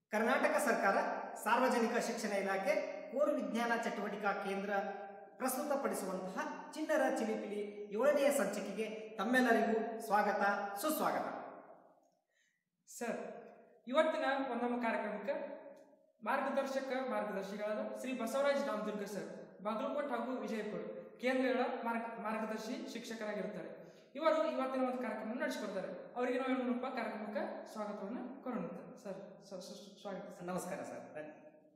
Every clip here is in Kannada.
ಕರ್ನಾಟಕ ಸರ್ಕಾರ ಸಾರ್ವಜನಿಕ ಶಿಕ್ಷಣ ಇಲಾಖೆ ಕೋರ್ ವಿಜ್ಞಾನ ಚಟುವಟಿಕಾ ಕೇಂದ್ರ ಪ್ರಸ್ತುತಪಡಿಸುವಂತಹ ಚಿಣ್ಣರ ಚಿಲಿಪಿಲಿ ಏಳನೆಯ ಸಂಚಿಕೆಗೆ ತಮ್ಮೆಲ್ಲರಿಗೂ ಸ್ವಾಗತ ಸುಸ್ವಾಗತ ಸರ್ ಇವತ್ತಿನ ಒಂದು ನಮ್ಮ ಕಾರ್ಯಕ್ರಮಕ್ಕೆ ಮಾರ್ಗದರ್ಶಕ ಮಾರ್ಗದರ್ಶಿಗಳಾದ ಶ್ರೀ ಬಸವರಾಜ್ ರಾಮದುರ್ಗ ಸರ್ ಬಾಗಲಕೋಟ್ ಹಾಗೂ ವಿಜಯಪುರ ಕೇಂದ್ರಗಳ ಮಾರ್ಗ ಮಾರ್ಗದರ್ಶಿ ಶಿಕ್ಷಕರಾಗಿರ್ತಾರೆ ಇವರು ಇವತ್ತಿನ ಒಂದು ಕಾರ್ಯಕ್ರಮ ನಡೆಸಿಕೊಡ್ತಾರೆ ಅವರಿಗೆ ನಾವು ಏನು ಮಾಡೋಣಪ್ಪ ಕಾರ್ಯಕ್ರಮಕ್ಕೆ ಸ್ವಾಗತವನ್ನು ಕೊಡೋಣ ಸರ್ ಸ- ಸ- ಸ್ವಾಗತ ಸರ್ ನಮಸ್ಕಾರ ಸರ್ ಬನ್ನಿ.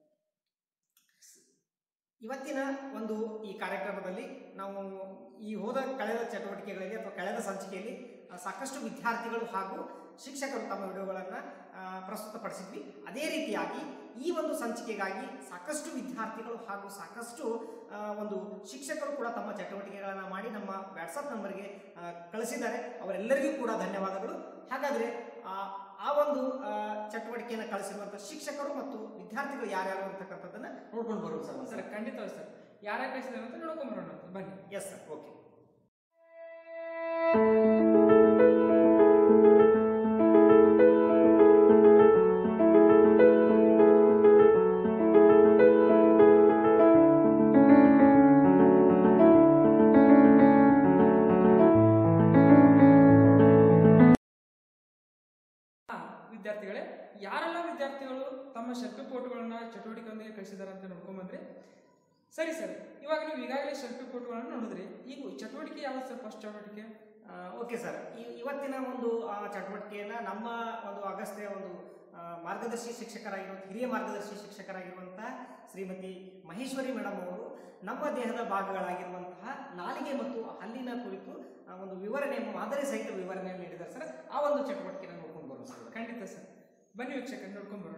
ಇವತ್ತಿನ ಒಂದು ಈ ಕಾರ್ಯಕ್ರಮದಲ್ಲಿ ನಾವು ಈ ಹೋದ ಕಳೆದ ಚಟುವಟಿಕೆಗಳಲ್ಲಿ ಅಥವಾ ಕಳೆದ ಸಂಚಿಕೆಯಲ್ಲಿ ಆ, ಸಾಕಷ್ಟು ವಿದ್ಯಾರ್ಥಿಗಳು ಹಾಗೂ ಶಿಕ್ಷಕರು ತಮ್ಮ ವಿಡಿಯೋಗಳನ್ನು ಪ್ರಸ್ತುತಪಡಿಸಿದ್ವಿ ಅದೇ ರೀತಿಯಾಗಿ ಈ ಒಂದು ಸಂಚಿಕೆಗಾಗಿ ಸಾಕಷ್ಟು ವಿದ್ಯಾರ್ಥಿಗಳು ಹಾಗೂ ಸಾಕಷ್ಟು ಆ, ಒಂದು ಶಿಕ್ಷಕರು ಕೂಡ ತಮ್ಮ ಚಟುವಟಿಕೆಗಳನ್ನು ಮಾಡಿ ನಮ್ಮ ವಾಟ್ಸಪ್ ನಂಬರ್ಗೆ ಆ, ಕಳಿಸಿದ್ದಾರೆ ಅವರೆಲ್ಲರಿಗೂ ಕೂಡ ಧನ್ಯವಾದಗಳು ಹಾಗಾದರೆ ಆ ಆ ಒಂದು ಆ, ಚಟುವಟಿಕೆಯನ್ನು ಕಳಿಸಿರುವಂಥ ಶಿಕ್ಷಕರು ಮತ್ತು ವಿದ್ಯಾರ್ಥಿಗಳು ಯಾರ್ಯಾರು ಅಂತಕ್ಕಂಥದ್ದನ್ನು ನೋಡ್ಕೊಂಡು ಬರೋದು ಸರ್ ಸರ್ ಖಂಡಿತ ಸರ್ ಯಾರ ಕಳಿಸಿದಾರೆ ಅಂತ ನೋಡ್ಕೊಂಬರೋಣ ಅಂತ ಬನ್ನಿ ಎಸ್ ಸರ್ ಓಕೆ ಹಾ, ವಿದ್ಯಾರ್ಥಿಗಳೇ ಯಾರೆಲ್ಲ ವಿದ್ಯಾರ್ಥಿಗಳು ತಮ್ಮ ಸೆಲ್ಫಿ ಫೋಟೋಗಳನ್ನ ಚಟುವಟಿಕೆಯೊಂದಿಗೆ ಕಳಿಸಿದ್ದಾರೆ ಅಂತ ನೋಡ್ಕೊಂಬಂದ್ರಿ ಸರಿ ಸರ್ ಇವಾಗ ನೀವು ಈಗಾಗಲೇ ಸೆಲ್ಫಿ ಫೋಟೋಗಳನ್ನ ನೋಡಿದ್ರಿ ಈಗ ಚಟುವಟಿಕೆ ಯಾವ್ದು ಸರ್ ಫಸ್ಟ್ ಚಟುವಟಿಕೆ ಆ, ಓಕೆ ಸರ್ ಈ ಇವತ್ತಿನ ಒಂದು ಆ, ಚಟುವಟಿಕೆಯನ್ನು ನಮ್ಮ ಒಂದು ಅಗಸ್ತ್ಯ ಒಂದು ಆ, ಮಾರ್ಗದರ್ಶಿ ಶಿಕ್ಷಕರಾಗಿರುವಂಥ ಹಿರಿಯ ಮಾರ್ಗದರ್ಶಿ ಶಿಕ್ಷಕರಾಗಿರುವಂಥ ಶ್ರೀಮತಿ ಮಹೇಶ್ವರಿ ಮೇಡಮ್ ಅವರು ನಮ್ಮ ದೇಹದ ಭಾಗಗಳಾಗಿರುವಂತಹ ನಾಲಿಗೆ ಮತ್ತು ಹಲ್ಲಿನ ಕುರಿತು ಆ, ಒಂದು ವಿವರಣೆ ಮಾದರಿ ಸಹಿತ ವಿವರಣೆಯನ್ನು ನೀಡಿದ್ದಾರೆ ಸರ್ ಆ ಒಂದು ಚಟುವಟಿಕೆನ ನೋಡ್ಕೊಂಡು ಬರೋದು ಸರ್ ಖಂಡಿತ ಸರ್ ಬನ್ನಿ ವೀಕ್ಷಕರು ನೋಡ್ಕೊಂಬರೋಣ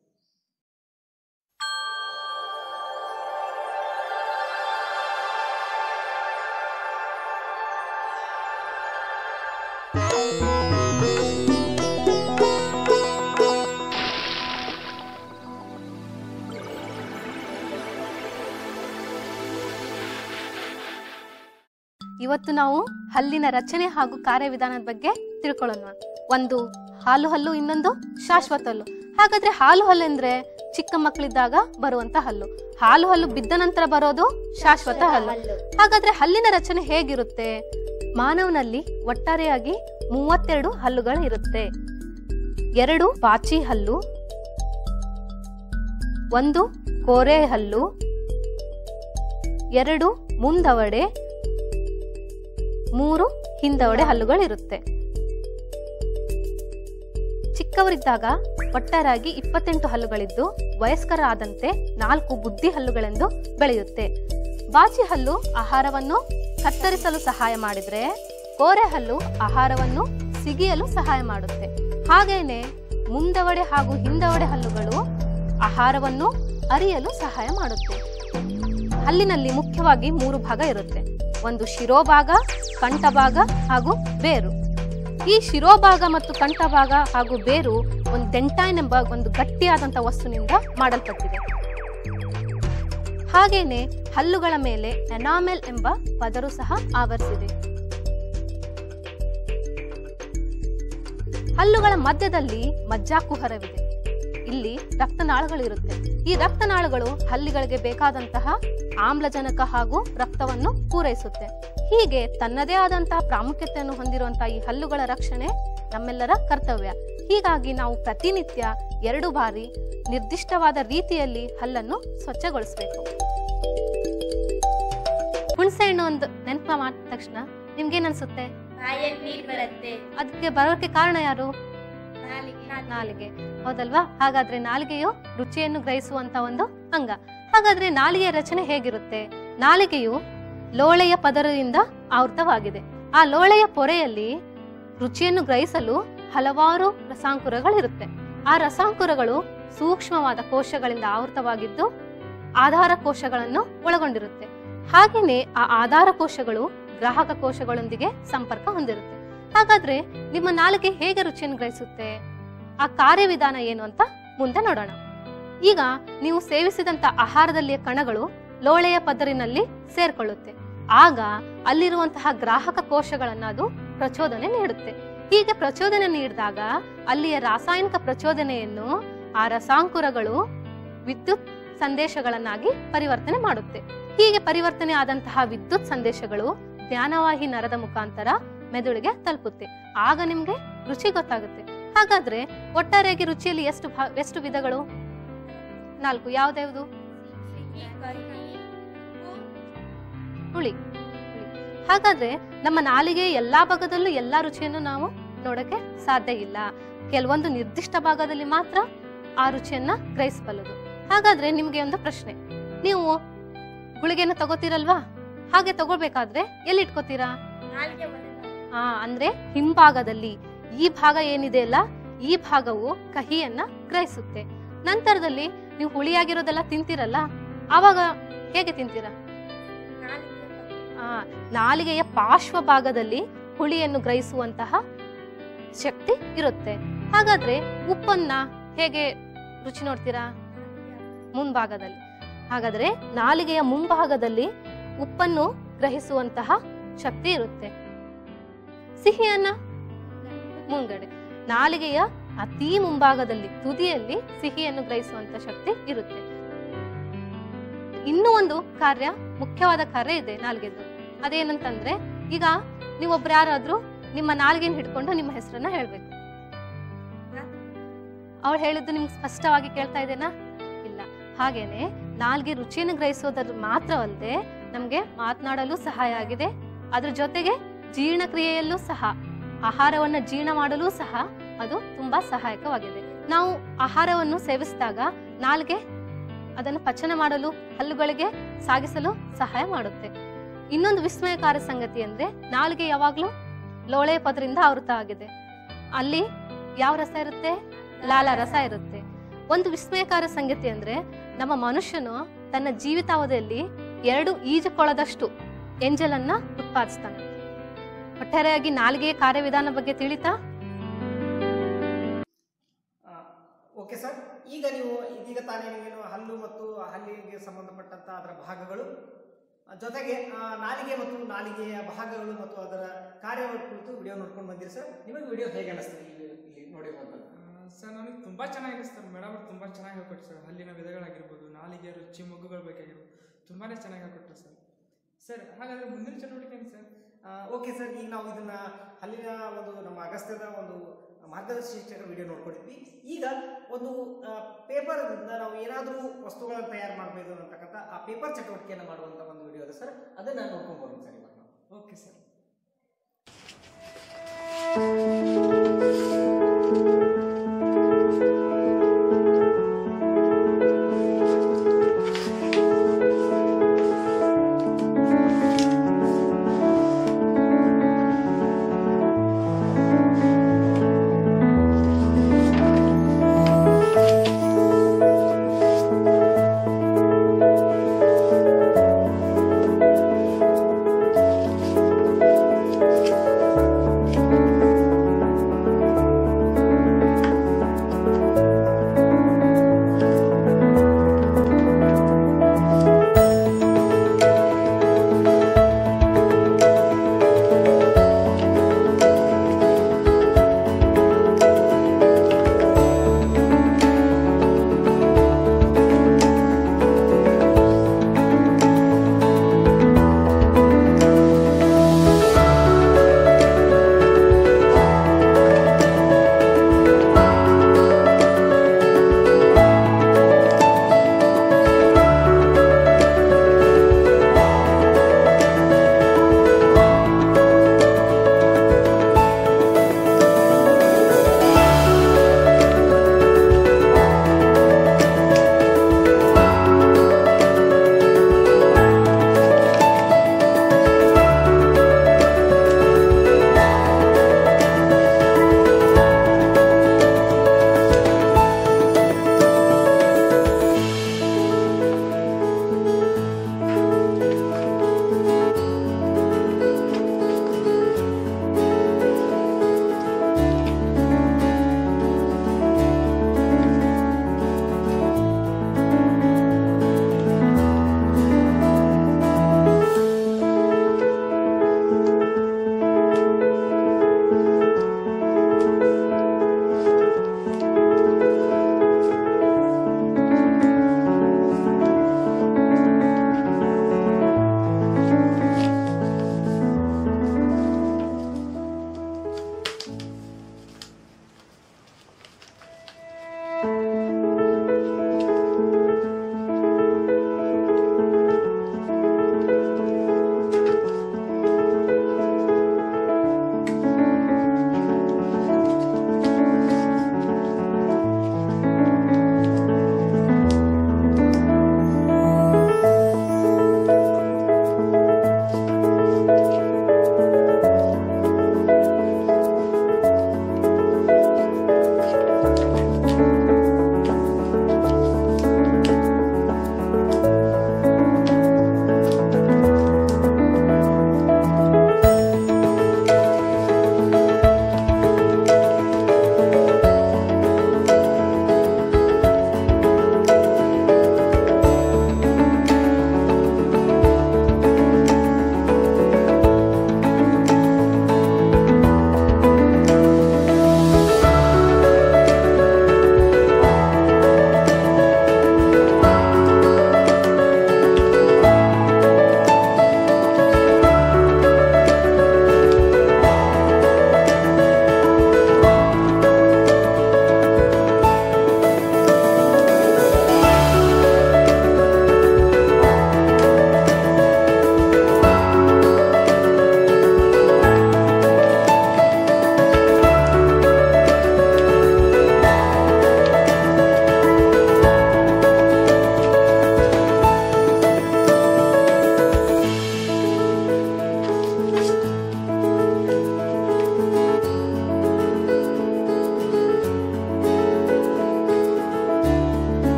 ಇವತ್ತು ನಾವು ಹಲ್ಲಿನ ರಚನೆ ಹಾಗೂ ಕಾರ್ಯವಿಧಾನದ ಬಗ್ಗೆ ತಿಳ್ಕೊಳ್ಳೋಣ ಒಂದು ಹಾಲು ಹಲ್ಲು ಇನ್ನೊಂದು ಶಾಶ್ವತ ಹಲ್ಲು ಹಾಗಾದ್ರೆ ಹಾಲು ಹಲ್ಲು ಅಂದ್ರೆ ಚಿಕ್ಕ ಮಕ್ಕಳಿದ್ದಾಗ ಬರುವಂತ ಹಲ್ಲು ಹಾಲು ಹಲ್ಲು ಬಿದ್ದ ನಂತರ ಬರೋದು ಶಾಶ್ವತ ಹಲ್ಲು ಹಾಗಾದ್ರೆ ಹಲ್ಲಿನ ರಚನೆ ಹೇಗಿರುತ್ತೆ ಮಾನವನಲ್ಲಿ ಒಟ್ಟಾರೆಯಾಗಿ ಮೂವತ್ತೆರಡು ಹಲ್ಲುಗಳು ಇರುತ್ತೆ ಎರಡು ಪಾಚಿ ಹಲ್ಲು ಒಂದು ಕೋರೆ ಹಲ್ಲು ಎರಡು ಮುಂದವಡೆ ಮೂರು ಹಿಂದವಡೆ ಹಲ್ಲುಗಳಿರುತ್ತೆ ಚಿಕ್ಕವರಿದ್ದಾಗ ಒಟ್ಟಾರಾಗಿ ಇಪ್ಪತ್ತೆಂಟು ಹಲ್ಲುಗಳಿದ್ದು ವಯಸ್ಕರಾದಂತೆ ನಾಲ್ಕು ಬುದ್ಧಿ ಹಲ್ಲುಗಳೆಂದು ಬೆಳೆಯುತ್ತೆ ಬಾಚಿ ಹಲ್ಲು ಆಹಾರವನ್ನು ಕತ್ತರಿಸಲು ಸಹಾಯ ಮಾಡಿದ್ರೆ ಕೋರೆ ಹಲ್ಲು ಆಹಾರವನ್ನು ಸಿಗಿಯಲು ಸಹಾಯ ಮಾಡುತ್ತೆ ಹಾಗೇನೆ ಮುಂದವಡೆ ಹಾಗೂ ಹಿಂದವಡೆ ಹಲ್ಲುಗಳು ಆಹಾರವನ್ನು ಅರಿಯಲು ಸಹಾಯ ಮಾಡುತ್ತೆ ಹಲ್ಲಿನಲ್ಲಿ ಮುಖ್ಯವಾಗಿ ಮೂರು ಭಾಗ ಇರುತ್ತೆ ಒಂದು ಶಿರೋಭಾಗ ಕಂಠಭಾಗ ಹಾಗೂ ಬೇರು ಈ ಶಿರೋಭಾಗ ಮತ್ತು ಕಂಠಭಾಗ ಹಾಗೂ ಬೇರು ಒಂದು ಡೆಂಟೈನ್ ಎಂಬ ಒಂದು ಗಟ್ಟಿಯಾದಂಥ ವಸ್ತುವಿನಿಂದ ಮಾಡಲ್ಪಟ್ಟಿದೆ ಹಾಗೇನೆ ಹಲ್ಲುಗಳ ಮೇಲೆ ಎನಾಮೆಲ್ ಎಂಬ ಪದರು ಸಹ ಆವರಿಸಿದೆ ಹಲ್ಲುಗಳ ಮಧ್ಯದಲ್ಲಿ ಮಜ್ಜಾಕುಹರವಿದೆ ಇಲ್ಲಿ ರಕ್ತನಾಳಗಳಿರುತ್ತೆ ಈ ರಕ್ತನಾಳಗಳು ಹಲ್ಲಿಗಳಿಗೆ ಬೇಕಾದಂತಹ ಆಮ್ಲಜನಕ ಹಾಗೂ ರಕ್ತವನ್ನು ಪೂರೈಸುತ್ತೆ ಹೀಗೆ ತನ್ನದೇ ಆದಂತಹ ಪ್ರಾಮುಖ್ಯತೆಯನ್ನು ಹೊಂದಿರುವಂತಹ ಈ ಹಲ್ಲುಗಳ ರಕ್ಷಣೆ ನಮ್ಮೆಲ್ಲರ ಕರ್ತವ್ಯ ಹೀಗಾಗಿ ನಾವು ಪ್ರತಿನಿತ್ಯ ಎರಡು ಬಾರಿ ನಿರ್ದಿಷ್ಟವಾದ ರೀತಿಯಲ್ಲಿ ಹಲ್ಲನ್ನು ಸ್ವಚ್ಛಗೊಳಿಸಬೇಕು ಹುಣಸೆ ಹಣ್ಣು ಒಂದು ನೆನಪ ಮಾಡಿದ ತಕ್ಷಣ ನಿಮ್ಗೇನ್ ಅನ್ಸುತ್ತೆ ಬಾಯಲ್ಲಿ ನೀರ್ ಬರುತ್ತೆ ಅದಕ್ಕೆ ಬರೋಕೆ ಕಾರಣ ಯಾರು ನಾಲಿಗೆ ನಾಲಿಗೆ ಹೌದಲ್ವಾ ಹಾಗಾದ್ರೆ ನಾಲಿಗೆಯು ರುಚಿಯನ್ನು ಗ್ರಹಿಸುವಂತ ಒಂದು ಅಂಗ ಹಾಗಾದ್ರೆ ನಾಲಿಗೆಯ ರಚನೆ ಹೇಗಿರುತ್ತೆ ನಾಲಿಗೆಯು ಲೋಳೆಯ ಪದರದಿಂದ ಆವೃತವಾಗಿದೆ ಆ ಲೋಳೆಯ ಪೊರೆಯಲ್ಲಿ ರುಚಿಯನ್ನು ಗ್ರಹಿಸಲು ಹಲವಾರು ರಸಾಂಕುರಗಳಿರುತ್ತೆ ಆ ರಸಾಂಕುರಗಳು ಸೂಕ್ಷ್ಮವಾದ ಕೋಶಗಳಿಂದ ಆವೃತವಾಗಿದ್ದು ಆಧಾರ ಕೋಶಗಳನ್ನು ಒಳಗೊಂಡಿರುತ್ತೆ ಹಾಗೇನೆ ಆ ಆಧಾರ ಕೋಶಗಳು ಗ್ರಾಹಕ ಕೋಶಗಳೊಂದಿಗೆ ಸಂಪರ್ಕ ಹೊಂದಿರುತ್ತೆ ಹಾಗಾದ್ರೆ ನಿಮ್ಮ ನಾಲಿಗೆ ಹೇಗೆ ರುಚಿಯನ್ನು ಗ್ರಹಿಸುತ್ತೆ ಆ ಕಾರ್ಯವಿಧಾನ ಏನು ಅಂತ ಮುಂದೆ ನೋಡೋಣ ಈಗ ನೀವು ಸೇವಿಸಿದಂತ ಆಹಾರದಲ್ಲಿಯ ಕಣಗಳು ಲೋಳೆಯ ಪದರಿನಲ್ಲಿ ಸೇರ್ಕೊಳ್ಳುತ್ತೆ ಆಗ ಅಲ್ಲಿರುವಂತಹ ಗ್ರಾಹಕ ಕೋಶಗಳನ್ನ ಅದು ಪ್ರಚೋದನೆ ನೀಡುತ್ತೆ ಹೀಗೆ ಪ್ರಚೋದನೆ ನೀಡಿದಾಗ ಅಲ್ಲಿಯ ರಾಸಾಯನಿಕ ಪ್ರಚೋದನೆಯನ್ನು ಆ ರಸಾಂಕುರಗಳು ವಿದ್ಯುತ್ ಸಂದೇಶಗಳನ್ನಾಗಿ ಪರಿವರ್ತನೆ ಮಾಡುತ್ತೆ ಹೀಗೆ ಪರಿವರ್ತನೆ ಆದಂತಹ ವಿದ್ಯುತ್ ಸಂದೇಶಗಳು ಜ್ಞಾನವಾಹಿ ನರದ ಮುಖಾಂತರ ಮೆದುಳಿಗೆ ತಲುಪುತ್ತೆ ಆಗ ನಿಮ್ಗೆ ರುಚಿ ಗೊತ್ತಾಗುತ್ತೆ ಹಾಗಾದ್ರೆ ಒಟ್ಟಾರೆಯಾಗಿ ರುಚಿಯಲ್ಲಿ ಎಷ್ಟು ಭಾ- ಎಷ್ಟು ವಿಧಗಳು ನಾಲ್ಕು ಯಾವ್ದ್ಯಾವ್ದು ಹುಳಿ ಹುಳಿ. ಹಾಗಾದ್ರೆ ನಮ್ಮ ನಾಲಿಗೆ ಎಲ್ಲಾ ಭಾಗದಲ್ಲೂ ಎಲ್ಲಾ ರುಚಿಯನ್ನು ನಾವು ನೋಡಕ್ಕೆ ಸಾಧ್ಯ ಇಲ್ಲ ಕೆಲವೊಂದು ನಿರ್ದಿಷ್ಟ ಭಾಗದಲ್ಲಿ ಮಾತ್ರ ಆ ರುಚಿಯನ್ನ ಗ್ರಹಿಸಬಲ್ಲದು ಹಾಗಾದ್ರೆ ನಿಮ್ಗೆ ಒಂದು ಪ್ರಶ್ನೆ ನೀವು ಗುಳಿಗೆನ ತಗೋತೀರಲ್ವಾ ಹಾಗೆ ತಗೋಬೇಕಾದ್ರೆ ಎಲ್ಲಿ ಇಟ್ಕೋತೀರಾ ನಾಲ್ಗೆ ಒಳಗೆ ಆ ಅಂದ್ರೆ ಹಿಂಭಾಗದಲ್ಲಿ ಈ ಭಾಗ ಏನಿದೆ ಅಲ್ಲ ಈ ಭಾಗವು ಕಹಿಯನ್ನ ಗ್ರಹಿಸುತ್ತೆ ನಂತರದಲ್ಲಿ ನೀವು ಹುಳಿಯಾಗಿರೋದೆಲ್ಲ ತಿಂತೀರಲ್ಲ ಆವಾಗ ಹೇಗೆ ತಿಂತೀರಾ ನಾಲ್ಗೆ ಆ ನಾಲಿಗೆಯ ಪಾರ್ಶ್ವ ಭಾಗದಲ್ಲಿ ಹುಳಿಯನ್ನು ಗ್ರಹಿಸುವಂತಹ ಶಕ್ತಿ ಇರುತ್ತೆ ಹಾಗಾದ್ರೆ ಉಪ್ಪನ್ನ ಹೇಗೆ ರುಚಿ ನೋಡ್ತೀರಾ ಮುಂಭಾಗದಲ್ಲಿ ಹಾಗಾದ್ರೆ ನಾಲಿಗೆಯ ಮುಂಭಾಗದಲ್ಲಿ ಉಪ್ಪನ್ನು ಗ್ರಹಿಸುವಂತಹ ಶಕ್ತಿ ಇರುತ್ತೆ ಸಿಹಿಯನ್ನ ಮುಂಗಡೆ ನಾಲಿಗೆಯ ಅತಿ ಮುಂಭಾಗದಲ್ಲಿ ತುದಿಯಲ್ಲಿ ಸಿಹಿಯನ್ನು ಗ್ರಹಿಸುವಂತ ಶಕ್ತಿ ಇರುತ್ತೆ ಇನ್ನೂ ಒಂದು ಕಾರ್ಯ ಮುಖ್ಯವಾದ ಕಾರ್ಯ ಇದೆ ನಾಲ್ಗೆದು ಅದೇನಂತಂದ್ರೆ ಈಗ ನೀವೊಬ್ರು ಯಾರಾದ್ರೂ ನಿಮ್ಮ ನಾಲ್ಗೆನ ಹಿಡ್ಕೊಂಡು ನಿಮ್ಮ ಹೆಸರನ್ನ ಹೇಳ್ಬೇಕು ಅವಳು ಹೇಳಿದ್ದು ನಿಮ್ಗೆ ಸ್ಪಷ್ಟವಾಗಿ ಕೇಳ್ತಾ ಇದೆನಾ ಇಲ್ಲ ಹಾಗೇನೆ ನಾಲ್ಗೆ ರುಚಿಯನ್ನು ಗ್ರಹಿಸೋದ್ರ ಮಾತ್ರವಲ್ಲದೆ ನಮ್ಗೆ ಮಾತನಾಡಲು ಸಹಾಯ ಆಗಿದೆ ಅದ್ರ ಜೊತೆಗೆ ಜೀರ್ಣಕ್ರಿಯೆಯಲ್ಲೂ ಸಹ ಆಹಾರವನ್ನ ಜೀರ್ಣ ಮಾಡಲು ಸಹ ಅದು ತುಂಬಾ ಸಹಾಯಕವಾಗಿದೆ ನಾವು ಆಹಾರವನ್ನು ಸೇವಿಸಿದಾಗ ನಾಲ್ಗೆ ಅದನ್ನು ಪಚನ ಮಾಡಲು ಹಲ್ಲುಗಳಿಗೆ ಸಾಗಿಸಲು ಸಹಾಯ ಮಾಡುತ್ತೆ ಇನ್ನೊಂದು ವಿಸ್ಮಯಕಾರಿ ಸಂಗತಿ ಅಂದ್ರೆ ನಾಲ್ಗೆ ಯಾವಾಗ್ಲೂ ಲೋಳೆ ಪದರಿಂದ ಆವೃತ ಆಗಿದೆ ಅಲ್ಲಿ ಯಾವ ರಸ ಇರುತ್ತೆ ಲಾಲ ರಸ ಇರುತ್ತೆ ಒಂದು ವಿಸ್ಮಯಕಾರಿ ಸಂಗತಿ ಅಂದ್ರೆ ನಮ್ಮ ಮನುಷ್ಯನು ತನ್ನ ಜೀವಿತಾವಧಿಯಲ್ಲಿ ಎರಡು ಈಜುಕೊಳದಷ್ಟು ಎಂಜಲನ್ನ ಉತ್ಪಾದಿಸ್ತಾನೆ ಒಟ್ಟಾರೆಯಾಗಿ ನಾಲಿಗೆಯ ಕಾರ್ಯವಿಧಾನ ಬಗ್ಗೆ ತಿಳಿತಾ ಓಕೆ ಸರ್ ಈಗ ನೀವು ಇದೀಗ ತಾನೇ ನೀವೇನು ಹಲ್ಲು ಮತ್ತು ಹಲ್ಲಿಗೆ ಸಂಬಂಧಪಟ್ಟಂತ ಅದರ ಭಾಗಗಳು ಆ, ಜೊತೆಗೆ ಆ, ನಾಲಿಗೆ ಮತ್ತು ನಾಲಿಗೆಯ ಭಾಗಗಳು ಮತ್ತು ಅದರ ಕಾರ್ಯಗಳ ಕುರಿತು ವಿಡಿಯೋ ನೋಡ್ಕೊಂಡು ಬಂದಿರಿ ಸರ್ ನಿಮಗೆ ವಿಡಿಯೋ ಹೇಗೆ ಅನಿಸ್ತದೆ ಇಲ್ಲಿ ಇಲ್ಲಿ ನೋಡಿರುವಂಥದ್ದು ಸರ್ ನನಗೆ ತುಂಬ ಚೆನ್ನಾಗಿ ಅನಿಸ್ತಾರೆ ಮೇಡಮ್ ಅವ್ರು ತುಂಬ ಚೆನ್ನಾಗಿ ಹೇಳ್ಕೊಟ್ರು ಸರ್ ಹಲ್ಲಿನ ವಿಧಗಳಾಗಿರ್ಬೋದು ನಾಲಿಗೆ ರುಚಿ ಮೊಗ್ಗುಗಳ ಬೇಕಾಗಿರ್ಬೋದು ತುಂಬಾ ಚೆನ್ನಾಗಿ ಹೇಳ್ಕೊಟ್ರು ಸರ್ ಸರ್ ಹಾಗಾದ್ರೆ ಮುಂದಿನ ಚಟುವಟಿಕೆ ಏನು ಸರ್ ಓಕೆ ಸರ್ ಈಗ ನಾವು ಇದನ್ನ ಹಲ್ಲಿನ ಒಂದು ನಮ್ಮ ಅಗಸ್ತ್ಯದ ಒಂದು ಮಾರ್ಗದರ್ಶಿ ಶಿಕ್ಷಕರ ವಿಡಿಯೋ ನೋಡ್ಕೊಂಡಿದ್ವಿ ಈಗ ಒಂದು ಪೇಪರ್ ನಾವು ಏನಾದರೂ ವಸ್ತುಗಳನ್ನು ತಯಾರು ಮಾಡಬೇಕು ಅಂತಕ್ಕಂಥ ಆ ಪೇಪರ್ ಚಟುವಟಿಕೆಯನ್ನು ಮಾಡುವಂಥ ಒಂದು ವಿಡಿಯೋ ಇದೆ ಸರ್ ಅದನ್ನ ನೋಡ್ಕೊಂಡು ಬರೋಣ ಸರ್ ಇವಾಗ ನಾವು ಓಕೆ ಸರ್ ಆ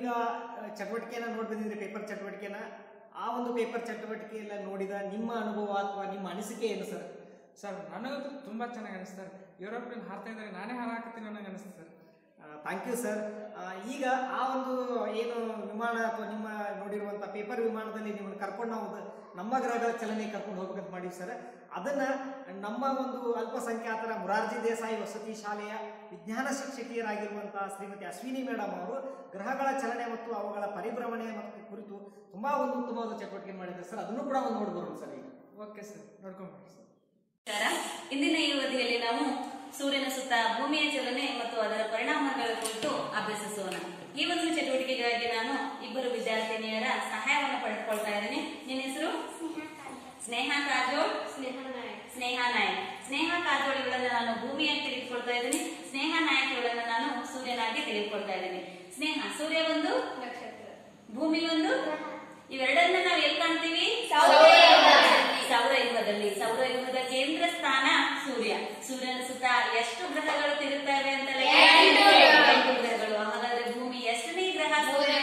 ನೀವೀಗ ಆ, ಚಟುವಟಿಕೆನ ನೋಡಿ ಬಂದಿದ್ರಿ ಪೇಪರ್ ಚಟುವಟಿಕೆನ ಆ ಒಂದು ಪೇಪರ್ ಚಟುವಟಿಕೆ ಎಲ್ಲ ನೋಡಿದ ನಿಮ್ಮ ಅನುಭವ ಅಥವಾ ನಿಮ್ಮ ಅನಿಸಿಕೆ ಏನು ಸರ್ ಸರ್ ನನಗಂತೂ ತುಂಬಾ ಚೆನ್ನಾಗಿ ಅನಿಸ್ತಾರೆ ಯುರೋಪಿಯನ್ ಹಾರ್ತಾ ಇದ್ದಾರೆ ನಾನೇ ಹಾರಾಕತ್ತೀನಿ ನನಗೆ ಅನಿಸ್ತು ಸರ್ ಥ್ಯಾಂಕ್ ಯು ಸರ್ ಈಗ ಆ ಒಂದು ಏನು ವಿಮಾನ ಅಥವಾ ನಿಮ್ಮ ನೋಡಿರುವಂಥ ಪೇಪರ್ ವಿಮಾನದಲ್ಲಿ ನಿಮ್ಮನ್ನು ಕರ್ಕೊಂಡು ನಾವು ದ- ನಮ್ಮ ಗ್ರಹಗಳ ಚಲನೆ ಕರ್ಕೊಂಡು ಹೋಗ್ಬೇಕಂತ ಮಾಡೀವಿ ಸರ್ ಅದನ್ನ ನಮ್ಮ ಒಂದು ಅಲ್ಪಸಂಖ್ಯಾತರ ಮುರಾರ್ಜಿ ದೇಸಾಯಿ ವಸತಿ ಶಾಲೆಯ ವಿಜ್ಞಾನ ಶಿಕ್ಷಕಿಯರಾಗಿರುವಂಥ ಶ್ರೀಮತಿ ಅಶ್ವಿನಿ ಮೇಡಮ್ ಅವರು ಗ್ರಹಗಳ ಚಲನೆ ಮತ್ತು ಅವುಗಳ ಪರಿಭ್ರಮಣೆ ಮತ್ತು ಕುರಿತು ತುಂಬಾ ಒಂದು ಉತ್ತಮವಾದ ಚಟುವಟಿಕೆ ಮಾಡಿದ್ದಾರೆ ಸರ್ ಅದನ್ನು ಕೂಡ ಒಂದು ನೋಡ್ಬರೋಣ ಸರ್ ಈಗ ಓಕೆ ಸರ್ ನೋಡ್ಕೊಂಡ್ಬಿಡಿ ಸರ್ ನಮಸ್ಕಾರ ಇಂದಿನ ಈ ಅವಧಿಯಲ್ಲಿ ನಾವು ಸೂರ್ಯನ ಸುತ್ತ ಭೂಮಿಯ ಚಲನೆ ಮತ್ತು ಅದರ ಪರಿಣಾಮಗಳ ಕುರಿತು ಅಭ್ಯಸಿಸೋಣ ಈ ಒಂದು ಚಟುವಟಿಕೆಗಾಗಿ ನಾನು ಇಬ್ಬರು ವಿದ್ಯಾರ್ಥಿನಿಯರ ಸಹಾಯವನ್ನು ಪಡೆದುಕೊಳ್ತಾ ಇದ್ದೀನಿ ನಿನ್ನ ಹೆಸರು ಸ್ನೇಹ ಕಾಜೋಳ್ ಸ್ನೇಹ ನಾಯಕ್ ಸ್ನೇಹ ಕಾಜೋಳ್ ಇವಳನ್ನ ನಾನು ಭೂಮಿಯಾಗಿ ತೆಗೆದುಕೊಳ್ತಾ ಇದ್ದೀನಿ ಸ್ನೇಹ ನಾಯಕ್ ಇವಳನ್ನ ನಾನು ಸೂರ್ಯನಾಗಿ ತೆಗೆದುಕೊಳ್ತಾ ಇದ್ದೀನಿ ಸ್ನೇಹ ಸೂರ್ಯ ಒಂದು ಭೂಮಿ ಒಂದು ಇವೆರಡನ್ನ ನಾವು ಎಲ್ಲಿ ಕಾಣ್ತೀವಿ ಸೌರಯುಗದಲ್ಲಿ ಸೌರಯುಗದ ಕೇಂದ್ರ ಸ್ಥಾನ ಸೂರ್ಯ ಸೂರ್ಯನ ಸುತ್ತ ಎಷ್ಟು ಗ್ರಹಗಳು ತಿರುಗ್ತವೆ ಅಂತ ಎಂಟು ಗ್ರಹಗಳು ಹಾಗಾದ್ರೆ ಭೂಮಿ ಎಷ್ಟನೇ ಗ್ರಹ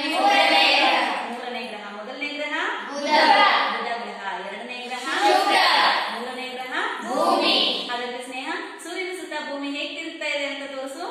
ಮೂರನೇ ಗ್ರಹ ಮೊದಲನೇ ಗ್ರಹ ಬುಧ ಗ್ರಹ ಎರಡನೇ ಗ್ರಹ ಮೂರನೇ ಗ್ರಹ ಭೂಮಿ ಹಾಗಾದ್ರೆ ಸ್ನೇಹ ಸೂರ್ಯನ ಸುತ್ತ ಭೂಮಿ ಹೇಗೆ ತಿರುಗ್ತಾ ಇದೆ ಅಂತ ತೋರಿಸು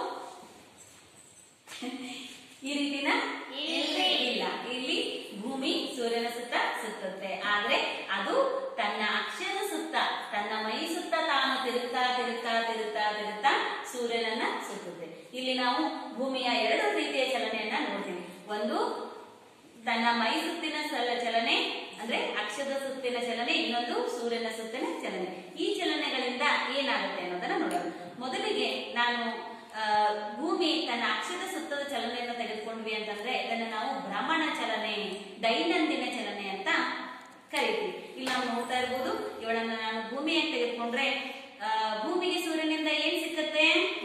ಈ ರೀತಿನ ಇಲ್ಲ ಇಲ್ಲಿ ಭೂಮಿ ಸೂರ್ಯನ ಸುತ್ತ ಸುತ್ತುತ್ತೆ ಆದ್ರೆ ಅದು ತನ್ನ ಅಕ್ಷದ ಸುತ್ತ ತನ್ನ ಮೈ ಸುತ್ತ ತಾನು ತಿರುಗ್ತಾ ತಿರುಗ್ತಾ ತಿರುಗ್ತಾ ತಿರುಗ್ತಾ ಸೂರ್ಯನನ್ನ ಸುತ್ತುತ್ತೆ ಇಲ್ಲಿ ನಾವು ಭೂಮಿಯ ಎರಡು ರೀತಿಯ ಚಲನೆಯನ್ನ ನೋಡ್ತೀವಿ ಒಂದು ತನ್ನ ಮೈ ಸುತ್ತಿನ ಸಲ- ಚಲನೆ ಅಂದ್ರೆ ಅಕ್ಷದ ಸುತ್ತಿನ ಚಲನೆ ಇನ್ನೊಂದು ಸೂರ್ಯನ ಸುತ್ತಿನ ಚಲನೆ ಈ ಚಲನೆಗಳಿಂದ ಏನಾಗುತ್ತೆ ಅನ್ನೋದನ್ನ ನೋಡೋಣ ಮೊದಲಿಗೆ ನಾನು ಆ, ಭೂಮಿ ತನ್ನ ಅಕ್ಷದ ಸುತ್ತದ ಚಲನೆಯನ್ನು ತೆಗೆದುಕೊಂಡ್ವಿ ಅಂತಂದ್ರೆ ಇದನ್ನ ನಾವು ಭ್ರಮಣ ಚಲನೆ ದೈನಂದಿನ ಚಲನೆ ಅಂತ ಕರಿತೀವಿ ಇಲ್ಲಿ ನಾವು ನೋಡ್ತಾ ಇರ್ಬೋದು ಇವಳನ್ನ ನಾನು ಭೂಮಿಯಾಗಿ ತೆಗೆದುಕೊಂಡ್ರೆ ಆ, ಭೂಮಿಗೆ ಸೂರ್ಯನಿಂದ ಏನ್ ಸಿಕ್ಕತ್ತೆ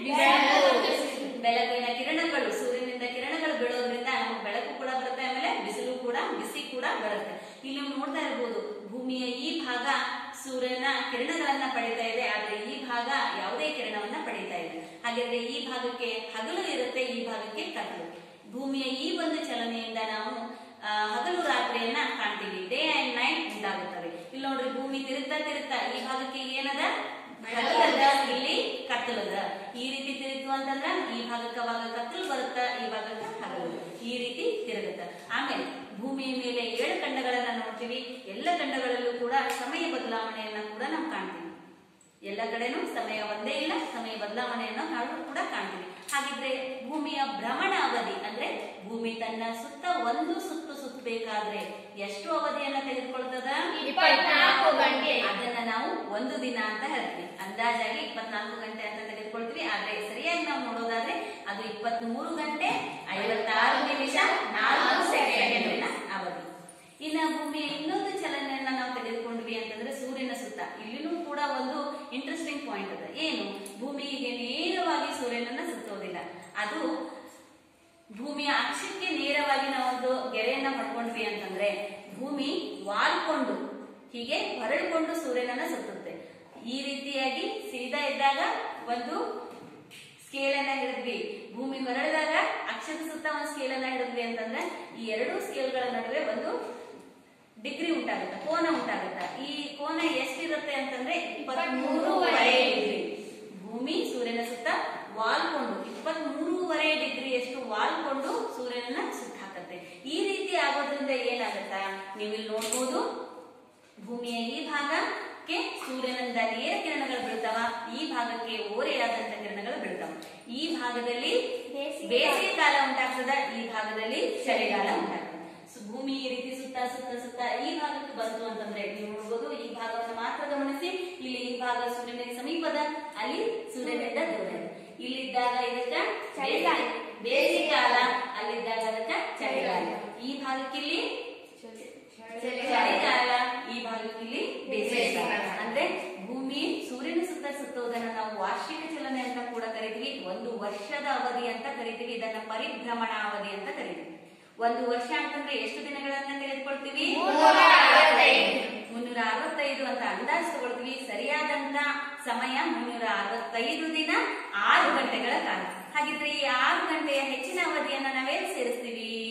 ಬೆಳಕಿನ ಕಿರಣಗಳು ಸೂರ್ಯನಿಂದ ಕಿರಣಗಳು ಬೀಳೋದ್ರಿಂದ ನಮಗೆ ಬೆಳಕು ಕೂಡ ಬರುತ್ತೆ ಆಮೇಲೆ ಬಿಸಿಲು ಕೂಡ ಬಿಸಿ ಕೂಡ ಬರುತ್ತೆ ಇಲ್ಲಿ ನೀವು ನೋಡ್ತಾ ಇರ್ಬೋದು ಭೂಮಿಯ ಈ ಭಾಗ ಸೂರ್ಯನ ಕಿರಣಗಳನ್ನ ಪಡಿತಾ ಇದೆ ಆದ್ರೆ ಈ ಭಾಗ ಯಾವುದೇ ಕಿರಣವನ್ನ ಪಡಿತಾ ಇದೆ ಹಾಗಾದ್ರೆ ಈ ಭಾಗಕ್ಕೆ ಹಗಲು ಇರುತ್ತೆ ಈ ಭಾಗಕ್ಕೆ ಕತ್ತಲು ಭೂಮಿಯ ಈ ಒಂದು ಚಲನೆಯಿಂದ ನಾವು ಆ, ಹಗಲು ರಾತ್ರಿಯನ್ನ ಕಾಣ್ತೀವಿ ಡೇ ಅಂಡ್ ನೈಟ್ ಉಂಟಾಗುತ್ತದೆ ಇಲ್ಲಿ ನೋಡ್ರಿ ಭೂಮಿ ತಿರುಗ್ತಾ ತಿರುಗ್ತಾ ಈ ಭಾಗಕ್ಕೆ ಏನದ ಹಗಲದ ಇಲ್ಲಿ ಕತ್ತಲದ ಈ ರೀತಿ ತಿರುಗಿತು ಅಂತಂದ್ರ ಈ ಭಾಗಕ್ಕೆ ಅವಾಗ ಕತ್ತಲು ಬರುತ್ತ ಈ ಭಾಗಕ್ಕೆ ಹಗಲು ಈ ರೀತಿ ತಿರುಗುತ್ತ ಆಮೇಲೆ ಭೂಮಿಯ ಮೇಲೆ ಏಳು ಖಂಡಗಳನ್ನ ನೋಡ್ತೀವಿ ಎಲ್ಲ ಖಂಡಗಳಲ್ಲೂ ಕೂಡ ಸಮಯ ಬದಲಾವಣೆಯನ್ನ ಕೂಡ ನಾವು ಕಾಣ್ತೀವಿ ಎಲ್ಲ ಕಡೆನೂ ಸಮಯ ಒಂದೇ ಇಲ್ಲ ಸಮಯ ಬದಲಾವಣೆಯನ್ನು ನಾವು ಕೂಡ ಕಾಣ್ತೀವಿ ಹಾಗಿದ್ರೆ ಭೂಮಿಯ ಭ್ರಮಣ ಅವಧಿ ಅಂದ್ರೆ ಭೂಮಿ ತನ್ನ ಸುತ್ತ ಒಂದು ಸುತ್ತು ಸುತ್ತಬೇಕಾದ್ರೆ ಎಷ್ಟು ಅವಧಿಯನ್ನ ತೆಗೆದುಕೊಳ್ತದ ಇಪ್ಪತ್ನಾಲ್ಕು ಗಂಟೆ. ಅದನ್ನ ನಾವು ಒಂದು ದಿನ ಅಂತ ಹೇಳ್ತೀವಿ ಅಂದಾಜಾಗಿ ಇಪ್ಪತ್ನಾಲ್ಕು ಗಂಟೆ ಅಂತ ತೆಗೆದುಕೊಳ್ತೀವಿ ಆದ್ರೆ ಸರಿಯಾಗಿ ನಾವು ನೋಡೋದಾದ್ರೆ ಅದು ಇಪ್ಪತ್ಮೂರು ಗಂಟೆ ಐವತ್ತಾರು ನಿಮಿಷ ನಾಲ್ಕು ಸೆಕೆಂಡಿನ ಅವಧಿ ಇನ್ನ ಭೂಮಿಯ ಇನ್ನೊಂದು ಚಲನೆಯನ್ನ ನಾವು ತೆಗೆದುಕೊಂಡ್ವಿ ಅಂತಂದ್ರೆ ಸೂರ್ಯನ ಸುತ್ತ ಇಲ್ಲಿನೂ ಕೂಡ ಒಂದು ಇಂಟ್ರೆಸ್ಟಿಂಗ್ ಪಾಯಿಂಟ್ ಅದ ಏನು ಭೂಮಿ ಹೀಗೆ ನೇರವಾಗಿ ಸೂರ್ಯನನ್ನ ಸುತ್ತೋದಿಲ್ಲ ಅದು ಭೂಮಿಯ ಅಕ್ಷಕ್ಕೆ ನೇರವಾಗಿ ನಾವೊಂದು ಗೆರೆಯನ್ನ ಪಡ್ಕೊಂಡ್ವಿ ಅಂತಂದ್ರೆ ಭೂಮಿ ವಾಲ್ಕೊಂಡು ಹೀಗೆ ಹೊರಳಿಕೊಂಡು ಸೂರ್ಯನನ್ನ ಸುತ್ತುತ್ತೆ ಈ ರೀತಿಯಾಗಿ ಸೀದಾ ಇದ್ದಾಗ ಒಂದು ಸ್ಕೇಲ್ ಅನ್ನ ಹಿಡಿದ್ವಿ ಭೂಮಿ ಹೊರಳಿದಾಗ ಅಕ್ಷದ ಸುತ್ತ ಒಂದು ಸ್ಕೇಲ್ ಅನ್ನ ಹಿಡಿದ್ವಿ ಅಂತಂದ್ರೆ ಈ ಎರಡೂ ಸ್ಕೇಲ್ಗಳ ನಡುವೆ ಒಂದು ಡಿಗ್ರಿ ಉಂಟಾಗುತ್ತೆ ಕೋನ ಉಂಟಾಗುತ್ತೆ ಈ ಕೋನ ಎಷ್ಟಿರುತ್ತೆ ಅಂತಂದ್ರೆ ಇಪ್ಪತ್ಮೂರುವರೆ ಡಿಗ್ರಿ ಭೂಮಿ ಸೂರ್ಯನ ಸುತ್ತ ವಾಲ್ಕೊಂಡು ಇಪ್ಪತ್ಮೂರುವರೆ ಡಿಗ್ರಿಯಷ್ಟು ವಾಲ್ಕೊಂಡು ಸೂರ್ಯನನ್ನ ಸುತ್ತ ಹಾಕತ್ತೆ ಈ ರೀತಿ ಆಗೋದ್ರಿಂದ ಏನಾಗತ್ತಾ ನೀವಿಲ್ಲಿ ನೋಡ್ಬೋದು ಭೂಮಿಯ ಈ ಭಾಗಕ್ಕೆ ಸೂರ್ಯನಿಂದ ನೇರ ಕಿರಣಗಳು ಬೀಳ್ತಾವ ಈ ಭಾಗಕ್ಕೆ ಓರೆಯಾದಂತ ಕಿರಣಗಳು ಬೀಳ್ತಾವ ಈ ಭಾಗದಲ್ಲಿ ಬೇಸಿಗೆ ಬೇಸಿಗೆ ಕಾಲ ಉಂಟಾಗ್ತದ ಈ ಭಾಗದಲ್ಲಿ ಚಳಿಗಾಲ ಉಂಟಾಗ್ತದೆ ಸು- ಭೂಮಿ ಈ ರೀತಿ ಸುತ್ತ ಸುತ್ತ ಸುತ್ತ ಈ ಭಾಗಕ್ಕೆ ಬಂತು ಅಂತಂದ್ರೆ ನೀವು ನೋಡ್ಬೋದು ಈ ಭಾಗವನ್ನು ಮಾತ್ರ ಗಮನಿಸಿ ಇಲ್ಲಿ ಈ ಭಾಗ ಸೂರ್ಯನಿಗೆ ಸಮೀಪದ ಅಲ್ಲಿ ಸೂರ್ಯನಿಂದ ದೂರ ಇದೆ. ಇಲ್ಲಿದ್ದಾಗ ಇದಕ್ಕ ಚಳಿಗಾಲ. ಬೇಸಿಗೆ ಕಾಲ ಅಲ್ಲಿದ್ದಾಗ ಅದಕ್ಕ ಚಳಿಗಾಲ ಈ ಭಾಗಕ್ಕೆ ಇಲ್ಲಿ ಚಳಿಗಾಲ ಈ ಭಾಗಕ್ಕೆ ಇಲ್ಲಿ ಬೇಸಿಗೆ ಕಾಲ ಅಂದ್ರೆ ಭೂಮಿ ಸೂರ್ಯನ ಸುತ್ತ ಸುತ್ತುವುದನ್ನ ನಾವು ವಾರ್ಷಿಕ ಚಲನೆ ಅಂತ ಕೂಡ ಕರಿತೀವಿ ಒಂದು ವರ್ಷದ ಅವಧಿ ಅಂತ ಕರಿತೀವಿ ಇದನ್ನ ಪರಿಭ್ರಮಣ ಅವಧಿ ಅಂತ ಕರಿತೀವಿ ಒಂದು ವರ್ಷ ಅಂತಂದ್ರೆ ಎಷ್ಟು ದಿನಗಳನ್ನ ತೆಗೆದುಕೊಳ್ತೀವಿ ಮುನ್ನೂರ ಅರವತ್ತೈದು. ಮುನ್ನೂರ ಅರವತ್ತೈದು ಅಂತ ಅಂದಾಜು ತಗೊಳ್ತೀವಿ ಸರಿಯಾದಂತ ಸಮಯ ಮುನ್ನೂರ ಅರವತ್ತೈದು ದಿನ ಆರು ಗಂಟೆಗಳ ಕಾಲ ಹಾಗಿದ್ರೆ ಈ ಆರು ಗಂಟೆಯ ಹೆಚ್ಚಿನ ಅವಧಿಯನ್ನ ನಾವೇನು ಸೇರಿಸ್ತೀವಿ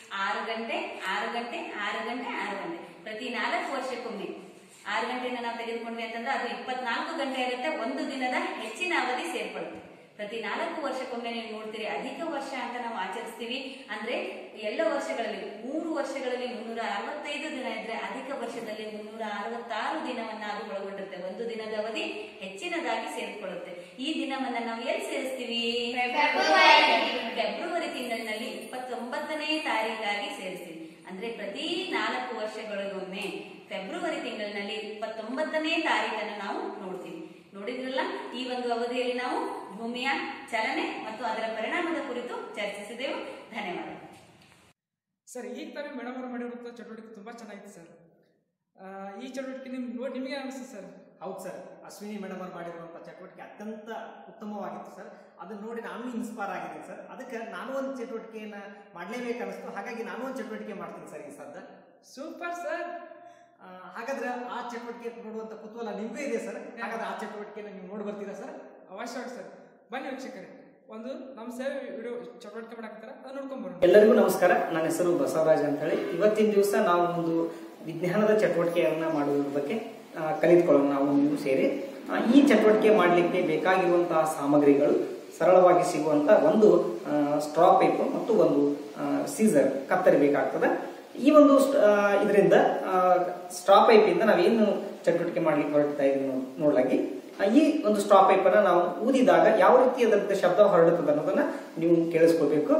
ಆರು ಗಂಟೆ ಆರು ಗಂಟೆ ಆರು ಗಂಟೆ ಆರು ಗಂಟೆ ಪ್ರತಿ ನಾಲ್ಕು ವರ್ಷಕ್ಕೊಮ್ಮೆ ಆರು ಗಂಟೆಯಿಂದ ನಾವು ತೆಗೆದುಕೊಂಡ್ವಿ ಅಂತಂದ್ರೆ ಅದು ಇಪ್ಪತ್ನಾಲ್ಕು ಗಂಟೆ ಇರುತ್ತೆ ಒಂದು ದಿನದ ಹೆಚ್ಚಿನ ಅವಧಿ ಸೇರ್ಕೊಳ್ಳುತ್ತೆ ಪ್ರತಿ ನಾಲ್ಕು ವರ್ಷಕ್ಕೊಮ್ಮೆ ನೀವು ನೋಡ್ತೀರಿ ಅಧಿಕ ವರ್ಷ ಅಂತ ನಾವು ಆಚರಿಸ್ತೀವಿ ಅಂದ್ರೆ ಎಲ್ಲ ವರ್ಷಗಳಲ್ಲಿ ಮೂರು ವರ್ಷಗಳಲ್ಲಿ ಮುನ್ನೂರ ಅರವತ್ತೈದು ದಿನ ಇದ್ರೆ ಅಧಿಕ ವರ್ಷದಲ್ಲಿ ಮುನ್ನೂರ ಅರವತ್ತಾರು ದಿನವನ್ನ ಅದು ಒಳಗೊಂಡಿರುತ್ತೆ ಒಂದು ದಿನದ ಅವಧಿ ಹೆಚ್ಚಿನದಾಗಿ ಸೇರಿಕೊಳ್ಳುತ್ತೆ ಈ ದಿನವನ್ನ ನಾವು ಎಲ್ಲಿ ಸೇರಿಸ್ತೀವಿ ಫೆಬ್ರವರಿ. ಫೆಬ್ರವರಿ ತಿಂಗಳಿನಲ್ಲಿ ಇಪ್ಪತ್ತೊಂಬತ್ತನೇ ತಾರೀಕಾಗಿ ಸೇರಿಸ್ತೀವಿ ಅಂದ್ರೆ ಪ್ರತಿ ನಾಲ್ಕು ವರ್ಷಗಳಿಗೊಮ್ಮೆ ಫೆಬ್ರವರಿ ತಿಂಗಳಿನಲ್ಲಿ ಇಪ್ಪತ್ತೊಂಬತ್ತನೇ ತಾರೀಕನ್ನು ನಾವು ನೋಡ್ತೀವಿ ನೋಡಿದ್ರಲ್ಲ ಈ ಒಂದು ಅವಧಿಯಲ್ಲಿ ನಾವು ಭೂಮಿಯ ಚಲನೆ ಮತ್ತು ಅದರ ಪರಿಣಾಮದ ಕುರಿತು ಚರ್ಚಿಸಿದೆವು ಧನ್ಯವಾದ ಸರ್ ಈಗ ತಾನೇ ಮೇಡಮ್ ಅವರು ಮಾಡಿರುವಂಥ ಚಟುವಟಿಕೆ ತುಂಬಾ ಚೆನ್ನಾಗಿತ್ತು ಸರ್ ಆ, ಈ ಚಟುವಟಿಕೆ ನಿಮ್ ನೋಡಿ ನಿಮಗೆ ಅನಿಸ್ತು ಸರ್ ಹೌದು ಸರ್ ಅಶ್ವಿನಿ ಮೇಡಮ್ ಅವ್ರು ಮಾಡಿರುವಂಥ ಚಟುವಟಿಕೆ ಅತ್ಯಂತ ಉತ್ತಮವಾಗಿತ್ತು ಸರ್ ಅದನ್ನ ನೋಡಿ ನಾನು ಇನ್ಸ್ಪೈರ್ ಆಗಿದ್ದೀನಿ ಸರ್ ಅದಕ್ಕೆ ನಾನು ಒಂದು ಚಟುವಟಿಕೆಯನ್ನು ಮಾಡಲೇಬೇಕು ಅನಿಸ್ತು ಹಾಗಾಗಿ ನಾನು ಒಂದು ಚಟುವಟಿಕೆ ಮಾಡ್ತೀನಿ ಸರ್ ಈ ಸದ್ದ ಸೂಪರ್ ಸರ್ ಆ, ಹಾಗಾದ್ರೆ ಆ ಚಟುವಟಿಕೆ ನೋಡುವಂಥ ಕುತೂಹಲ ನಿಮಗೂ ಇದೆ ಸರ್ ಹಾಗಾದ್ರೆ ಆ ಚಟುವಟಿಕೆನ ನೀವು ನೋಡಿ ಬರ್ತೀರಾ ಸರ್ ಅವಶ್ಯವಾಗಿ ಸರ್ ಬನ್ನಿ ವೀಕ್ಷಕರೇ ಒಂದು ನಮ್ಮ ಸೇವೆ ವಿಡಿಯೋ ಚಟುವಟಿಕೆ ಮಾಡಾಕತ್ತಾರ ಅದು ನೋಡ್ಕೊಂಡ್ ಬರೋಣ ಎಲ್ಲರಿಗೂ ನಮಸ್ಕಾರ ನನ್ನ ಹೆಸರು ಬಸವರಾಜ್ ಅಂತ ಹೇಳಿ ಇವತ್ತಿನ ದಿವಸ ನಾವು ಒಂದು ವಿಜ್ಞಾನದ ಚಟುವಟಿಕೆಯನ್ನ ಮಾಡುವುದ್ರ ಬಗ್ಗೆ ಆ, ಕಲಿತ್ಕೊಳ್ಳೋಣ ನಾವು ನೀವು ಸೇರಿ ಆ, ಈ ಚಟುವಟಿಕೆ ಮಾಡಲಿಕ್ಕೆ ಬೇಕಾಗಿರುವಂತಹ ಸಾಮಗ್ರಿಗಳು ಸರಳವಾಗಿ ಸಿಗುವಂತ ಒಂದು ಸ್ಟ್ರಾ ಪೈಪ್ ಮತ್ತು ಒಂದು ಸೀಸರ್ ಕತ್ತರಿ ಬೇಕಾಗ್ತದೆ ಈ ಒಂದು ಇದರಿಂದ ಸ್ಟ್ರಾ ಪೈಪ್ ಇಂದ ನಾವೇನು ಚಟುವಟಿಕೆ ಮಾಡ್ಲಿಕ್ಕೆ ಹೊರಡ್ತಾ ಇದೀವಿ ನೋ- ನೋಡ್ಲಾಗಿ ಆ, ಈ ಒಂದು ಸ್ಟ್ರಾ ಪೈಪ್ ಅನ್ನ ನಾವು ಊದಿದಾಗ ಯಾವ ರೀತಿ ಅದರ ಶಬ್ದ ಹೊರಡುತ್ತದೆ ಅನ್ನೋದನ್ನ ನೀವು ಕೇಳಿಸ್ಕೋಬೇಕು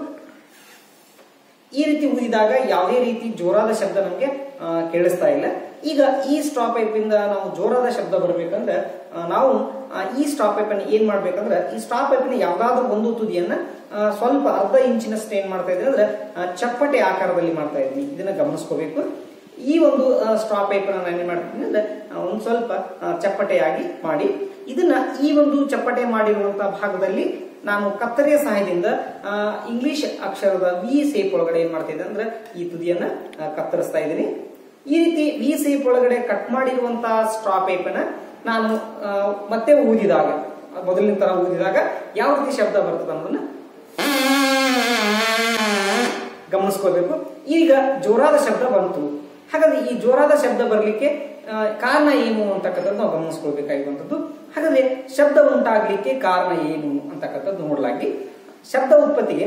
ಈ ರೀತಿ ಊದಿದಾಗ ಯಾವುದೇ ರೀತಿ ಜೋರಾದ ಶಬ್ದ ನಮಗೆ ಕೇಳಿಸ್ತಾ ಇಲ್ಲ ಈಗ ಈ ಸ್ಟ್ರಾ ಪೈಪ್ ಇಂದ ನಾವು ಜೋರಾದ ಶಬ್ದ ಬರಬೇಕಂದ್ರೆ ಆ, ನಾವು ಆ, ಈ ಸ್ಟ್ರಾ ಪೈಪ್ ಅನ್ನು ಏನ್ ಮಾಡ್ಬೇಕಂದ್ರೆ ಈ ಸ್ಟ್ರಾ ಪೈಪ್ ನ ಯಾವ್ದಾದ್ರು ಒಂದು ತುದಿಯನ್ನ ಆ, ಸ್ವಲ್ಪ ಅರ್ಧ ಇಂಚಿನಷ್ಟು ಏನ್ ಮಾಡ್ತಾ ಇದ್ದೀನಿ ಅಂದ್ರೆ ಆ, ಚಪ್ಪಟೆ ಆಕಾರದಲ್ಲಿ ಮಾಡ್ತಾ ಇದ್ದೀನಿ ಇದನ್ನ ಗಮನಿಸ್ಕೋಬೇಕು ಈ ಒಂದು ಸ್ಟ್ರಾ ಪೈಪ್ ನಾನು ಏನ್ ಮಾಡ್ತೀನಿ ಅಂದ್ರೆ ಆ, ಒಂದ್ ಸ್ವಲ್ಪ ಆ, ಚಪ್ಪಟೆಯಾಗಿ ಮಾಡಿ ಇದನ್ನ ಈ ಒಂದು ಚಪ್ಪಟೆ ಮಾಡಿರುವಂತಹ ಭಾಗದಲ್ಲಿ ನಾನು ಕತ್ತರಿಯ ಸಹಾಯದಿಂದ ಆ, ಇಂಗ್ಲಿಷ್ ಅಕ್ಷರದ ವಿ ಸೇಪ್ ಒಳಗಡೆ ಏನ್ ಮಾಡ್ತಾ ಇದ್ದೆ ಅಂದ್ರೆ ಈ ತುದಿಯನ್ನ ಆ, ಕತ್ತರಿಸ್ತಾ ಇದ್ದೀನಿ ಈ ರೀತಿ ವಿ ಸೇಪ್ ಒಳಗಡೆ ಕಟ್ ಮಾಡಿರುವಂತಹ ಸ್ಟ್ರಾ ಪೈಪ್ ಅನ್ನ ನಾನು ಆ, ಮತ್ತೆ ಊದಿದಾಗ ಮೊದಲಿನ ತರ ಊದಿದಾಗ ಯಾವ ರೀತಿ ಶಬ್ದ ಬರ್ತದೆ ಅನ್ನೋದನ್ನ ಗಮನಿಸ್ಕೋಬೇಕು ಈಗ ಜೋರಾದ ಶಬ್ದ ಬಂತು ಹಾಗಾದ್ರೆ ಈ ಜೋರಾದ ಶಬ್ದ ಬರಲಿಕ್ಕೆ ಕಾರಣ ಏನು ಅಂತಕ್ಕಂಥದ್ದು ನಾವು ಗಮನಿಸ್ಕೊಳ್ಬೇಕಾಗಿರುವಂಥದ್ದು ಹಾಗಾದ್ರೆ ಶಬ್ದ ಉಂಟಾಗ್ಲಿಕ್ಕೆ ಕಾರಣ ಏನು ಅಂತಕ್ಕಂಥದ್ದು ನೋಡಲಾಗಿ ಶಬ್ದ ಉತ್ಪತ್ತಿಗೆ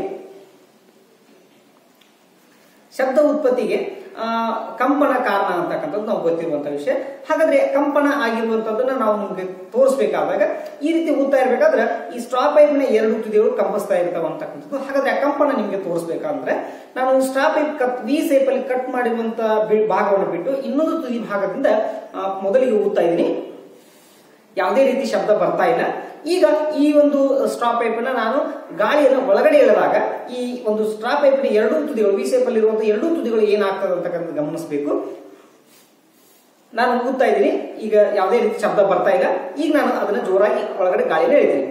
ಶಬ್ದ ಉತ್ಪತ್ತಿಗೆ ಆ, ಕಂಪನ ಕಾರಣ ಅಂತಕ್ಕಂಥದ್ದು ನಾವು ಗೊತ್ತಿರುವಂತ ವಿಷಯ ಹಾಗಾದ್ರೆ ಕಂಪನ ಆಗಿರುವಂತದ್ದನ್ನ ನಾವು ನಿಮ್ಗೆ ತೋರಿಸ್ಬೇಕಾದಾಗ ಈ ರೀತಿ ಊದ್ತಾ ಇರ್ಬೇಕಾದ್ರೆ ಈ ಸ್ಟ್ರಾ ಪೈಪ್ ನ ಎರಡು ತುದಿಗಳು ಕಂಪಿಸ್ತಾ ಇರ್ತಾವ ಅಂತಕ್ಕಂಥದ್ದು ಹಾಗಾದ್ರೆ ಆ ಕಂಪನ ನಿಮ್ಗೆ ತೋರಿಸ್ಬೇಕಂದ್ರೆ ನಾನು straw pipe cut V shape ಅಲ್ಲಿ ಕಟ್ ಮಾಡಿರುವಂತ ಬಿ- ಭಾಗವನ್ನು ಬಿಟ್ಟು ಇನ್ನೊಂದು ತುದಿ ಭಾಗದಿಂದ ಆ, ಮೊದಲಿಗೆ ಊದ್ತಾ ಇದ್ದೀನಿ ಯಾವುದೇ ರೀತಿ ಶಬ್ದ ಬರ್ತಾ ಇಲ್ಲ ಈಗ ಈ ಒಂದು ಸ್ಟ್ರಾ ಪೈಪ್ ಅನ್ನ ನಾನು ಗಾಳಿಯನ್ನು ಒಳಗಡೆ ಎಳೆದಾಗ ಈ ಒಂದು ಸ್ಟ್ರಾ ಪೈಪ್ ನ ಎರಡೂ ತುದಿಗಳು ವಿ ಶೇಪ್ ಅಲ್ಲಿ ಇರುವಂತಹ ಎರಡೂ ತುದಿಗಳು ಏನಾಗ್ತದೆ ಅಂತಕ್ಕಂಥ ಗಮನಿಸಬೇಕು ನಾನು ಊದ್ತಾ ಇದ್ದೀನಿ ಈಗ ಯಾವುದೇ ರೀತಿ ಶಬ್ದ ಬರ್ತಾ ಇಲ್ಲ ಈಗ ನಾನು ಅದನ್ನ ಜೋರಾಗಿ ಒಳಗಡೆ ಗಾಳಿಯಲ್ಲಿ ಎಳಿತೀನಿ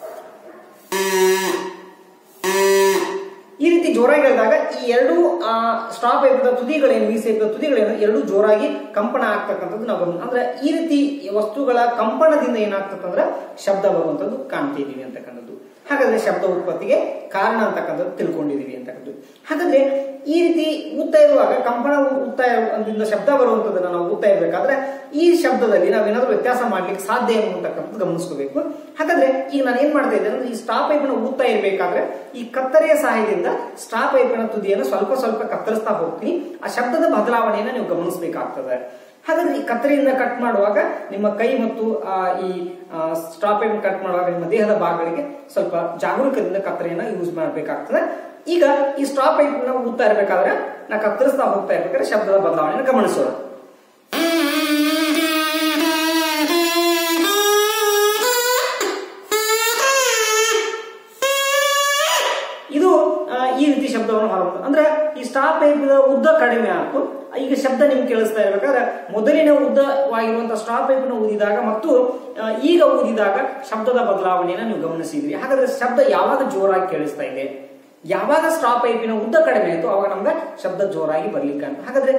ಈ ರೀತಿ ಜೋರಾಗಿ ಎಳೆದಾಗ ಈ ಎರಡು ಸ್ಟ್ರಾ ಪೈಪ್ ತುದಿಗಳೇನು ವಿ ಸೇಪ್ ತುದಿಗಳೇನು ಎರಡು ಜೋರಾಗಿ ಕಂಪನ ಆಗ್ತಕ್ಕಂಥದ್ದು ನಾವು ಗಮನ ಅಂದ್ರೆ ಈ ರೀತಿ ವಸ್ತುಗಳ ಕಂಪನದಿಂದ ಏನಾಗ್ತದೆ ಅಂದ್ರೆ ಶಬ್ದ ಬರುವಂತದ್ದು ಕಾಣ್ತಿದೀವಿ ಅಂತಕ್ಕಂಥದ್ದು ಹಾಗಾದ್ರೆ ಶಬ್ದ ಉತ್ಪತ್ತಿಗೆ ಕಾರಣ ಅಂತಕ್ಕಂಥದ್ದು ತಿಳ್ಕೊಂಡಿದೀವಿ ಅಂತಕ್ಕಂಥದ್ದು ಹಾಗಾದ್ರೆ ಈ ರೀತಿ ಊದ್ತಾ ಇರುವಾಗ ಕಂಪನ ಊದ್ತಾ ಇರುವುದರಿಂದ ಶಬ್ದ ಬರುವಂತದನ್ನ ನಾವು ಊದ್ತಾ ಇರ್ಬೇಕಾದ್ರೆ ಈ ಶಬ್ದದಲ್ಲಿ ನಾವೇನಾದ್ರೂ ವ್ಯತ್ಯಾಸ ಮಾಡ್ಲಿಕ್ಕೆ ಸಾಧ್ಯ ಏನು ಅಂತಕ್ಕಂಥದ್ದು ಗಮನಿಸ್ಕೋಬೇಕು ಹಾಗಾದ್ರೆ ಈಗ ನಾನು ಏನ್ ಮಾಡ್ತಾ ಇದ್ದೇನೆ ಅಂದ್ರೆ ಈ ಸ್ಟಾ ಪೈಪ್ ನ ಊದ್ತಾ ಇರ್ಬೇಕಾದ್ರೆ ಈ ಕತ್ತರಿಯ ಸಹಾಯದಿಂದ ಸ್ಟಾ ಪೈಪ್ ನ ತುದಿಯನ್ನು ಸ್ವಲ್ಪ ಸ್ವಲ್ಪ ಕತ್ತರಿಸ್ತಾ ಹೋಗ್ತೀನಿ ಆ ಶಬ್ದದ ಬದಲಾವಣೆಯನ್ನ ನೀವು ಗಮನಿಸಬೇಕಾಗ್ತದೆ ಹಾಗಾದ್ರೆ ಈ ಕತ್ತರಿಯಿಂದ ಕಟ್ ಮಾಡುವಾಗ ನಿಮ್ಮ ಕೈ ಮತ್ತು ಆ, ಈ ಸ್ಟಾ ಪೈಪ್ ಕಟ್ ಮಾಡುವಾಗ ನಿಮ್ಮ ದೇಹದ ಭಾಗಗಳಿಗೆ ಸ್ವಲ್ಪ ಜಾಗರೂಕದಿಂದ ಕತ್ತರಿಯನ್ನ ಯೂಸ್ ಮಾಡಬೇಕಾಗ್ತದೆ ಈಗ ಈ ಸ್ಟಾ ಪೈಪ್ ನ ಊದ್ತಾ ಇರ್ಬೇಕಾದ್ರೆ ನಾ ಕತ್ತರಿಸ್ತಾ ಹೋಗ್ತಾ ಇರ್ಬೇಕಾದ್ರೆ ಶಬ್ದದ ಬದಲಾವಣೆಯನ್ನು ಗಮನಿಸೋಣ ಇದು ಆ, ಈ ರೀತಿ ಶಬ್ದವನ್ನು ಹೊರಬರ್ತದೆ ಅಂದ್ರೆ ಈ ಸ್ಟಾ ಪೈಪ್ ಉದ್ದ ಕಡಿಮೆ ಆಯ್ತು ಈಗ ಶಬ್ದ ನಿಮ್ಗೆ ಕೇಳಿಸ್ತಾ ಇರ್ಬೇಕಾದ್ರೆ ಮೊದಲಿನ ಉದ್ದವಾಗಿರುವಂತಹ ಸ್ಟಾ ಪೈಪ್ ನ ಊದಿದಾಗ ಮತ್ತು ಆ, ಈಗ ಊದಿದಾಗ ಶಬ್ದದ ಬದಲಾವಣೆಯನ್ನು ನೀವು ಗಮನಿಸಿದ್ರಿ ಹಾಗಾದ್ರೆ ಶಬ್ದ ಯಾವಾಗ ಜೋರಾಗಿ ಕೇಳಿಸ್ತಾ ಇದೆ ಯಾವಾಗ ಸ್ಟಾ ಪೈಪಿನ ಉದ್ದ ಕಡಿಮೆ ಆಯ್ತು ಅವಾಗ ನಮ್ಗೆ ಶಬ್ದ ಜೋರಾಗಿ ಬರ್ಲಿಕ್ಕೆ ಅಂತ ಹಾಗಾದ್ರೆ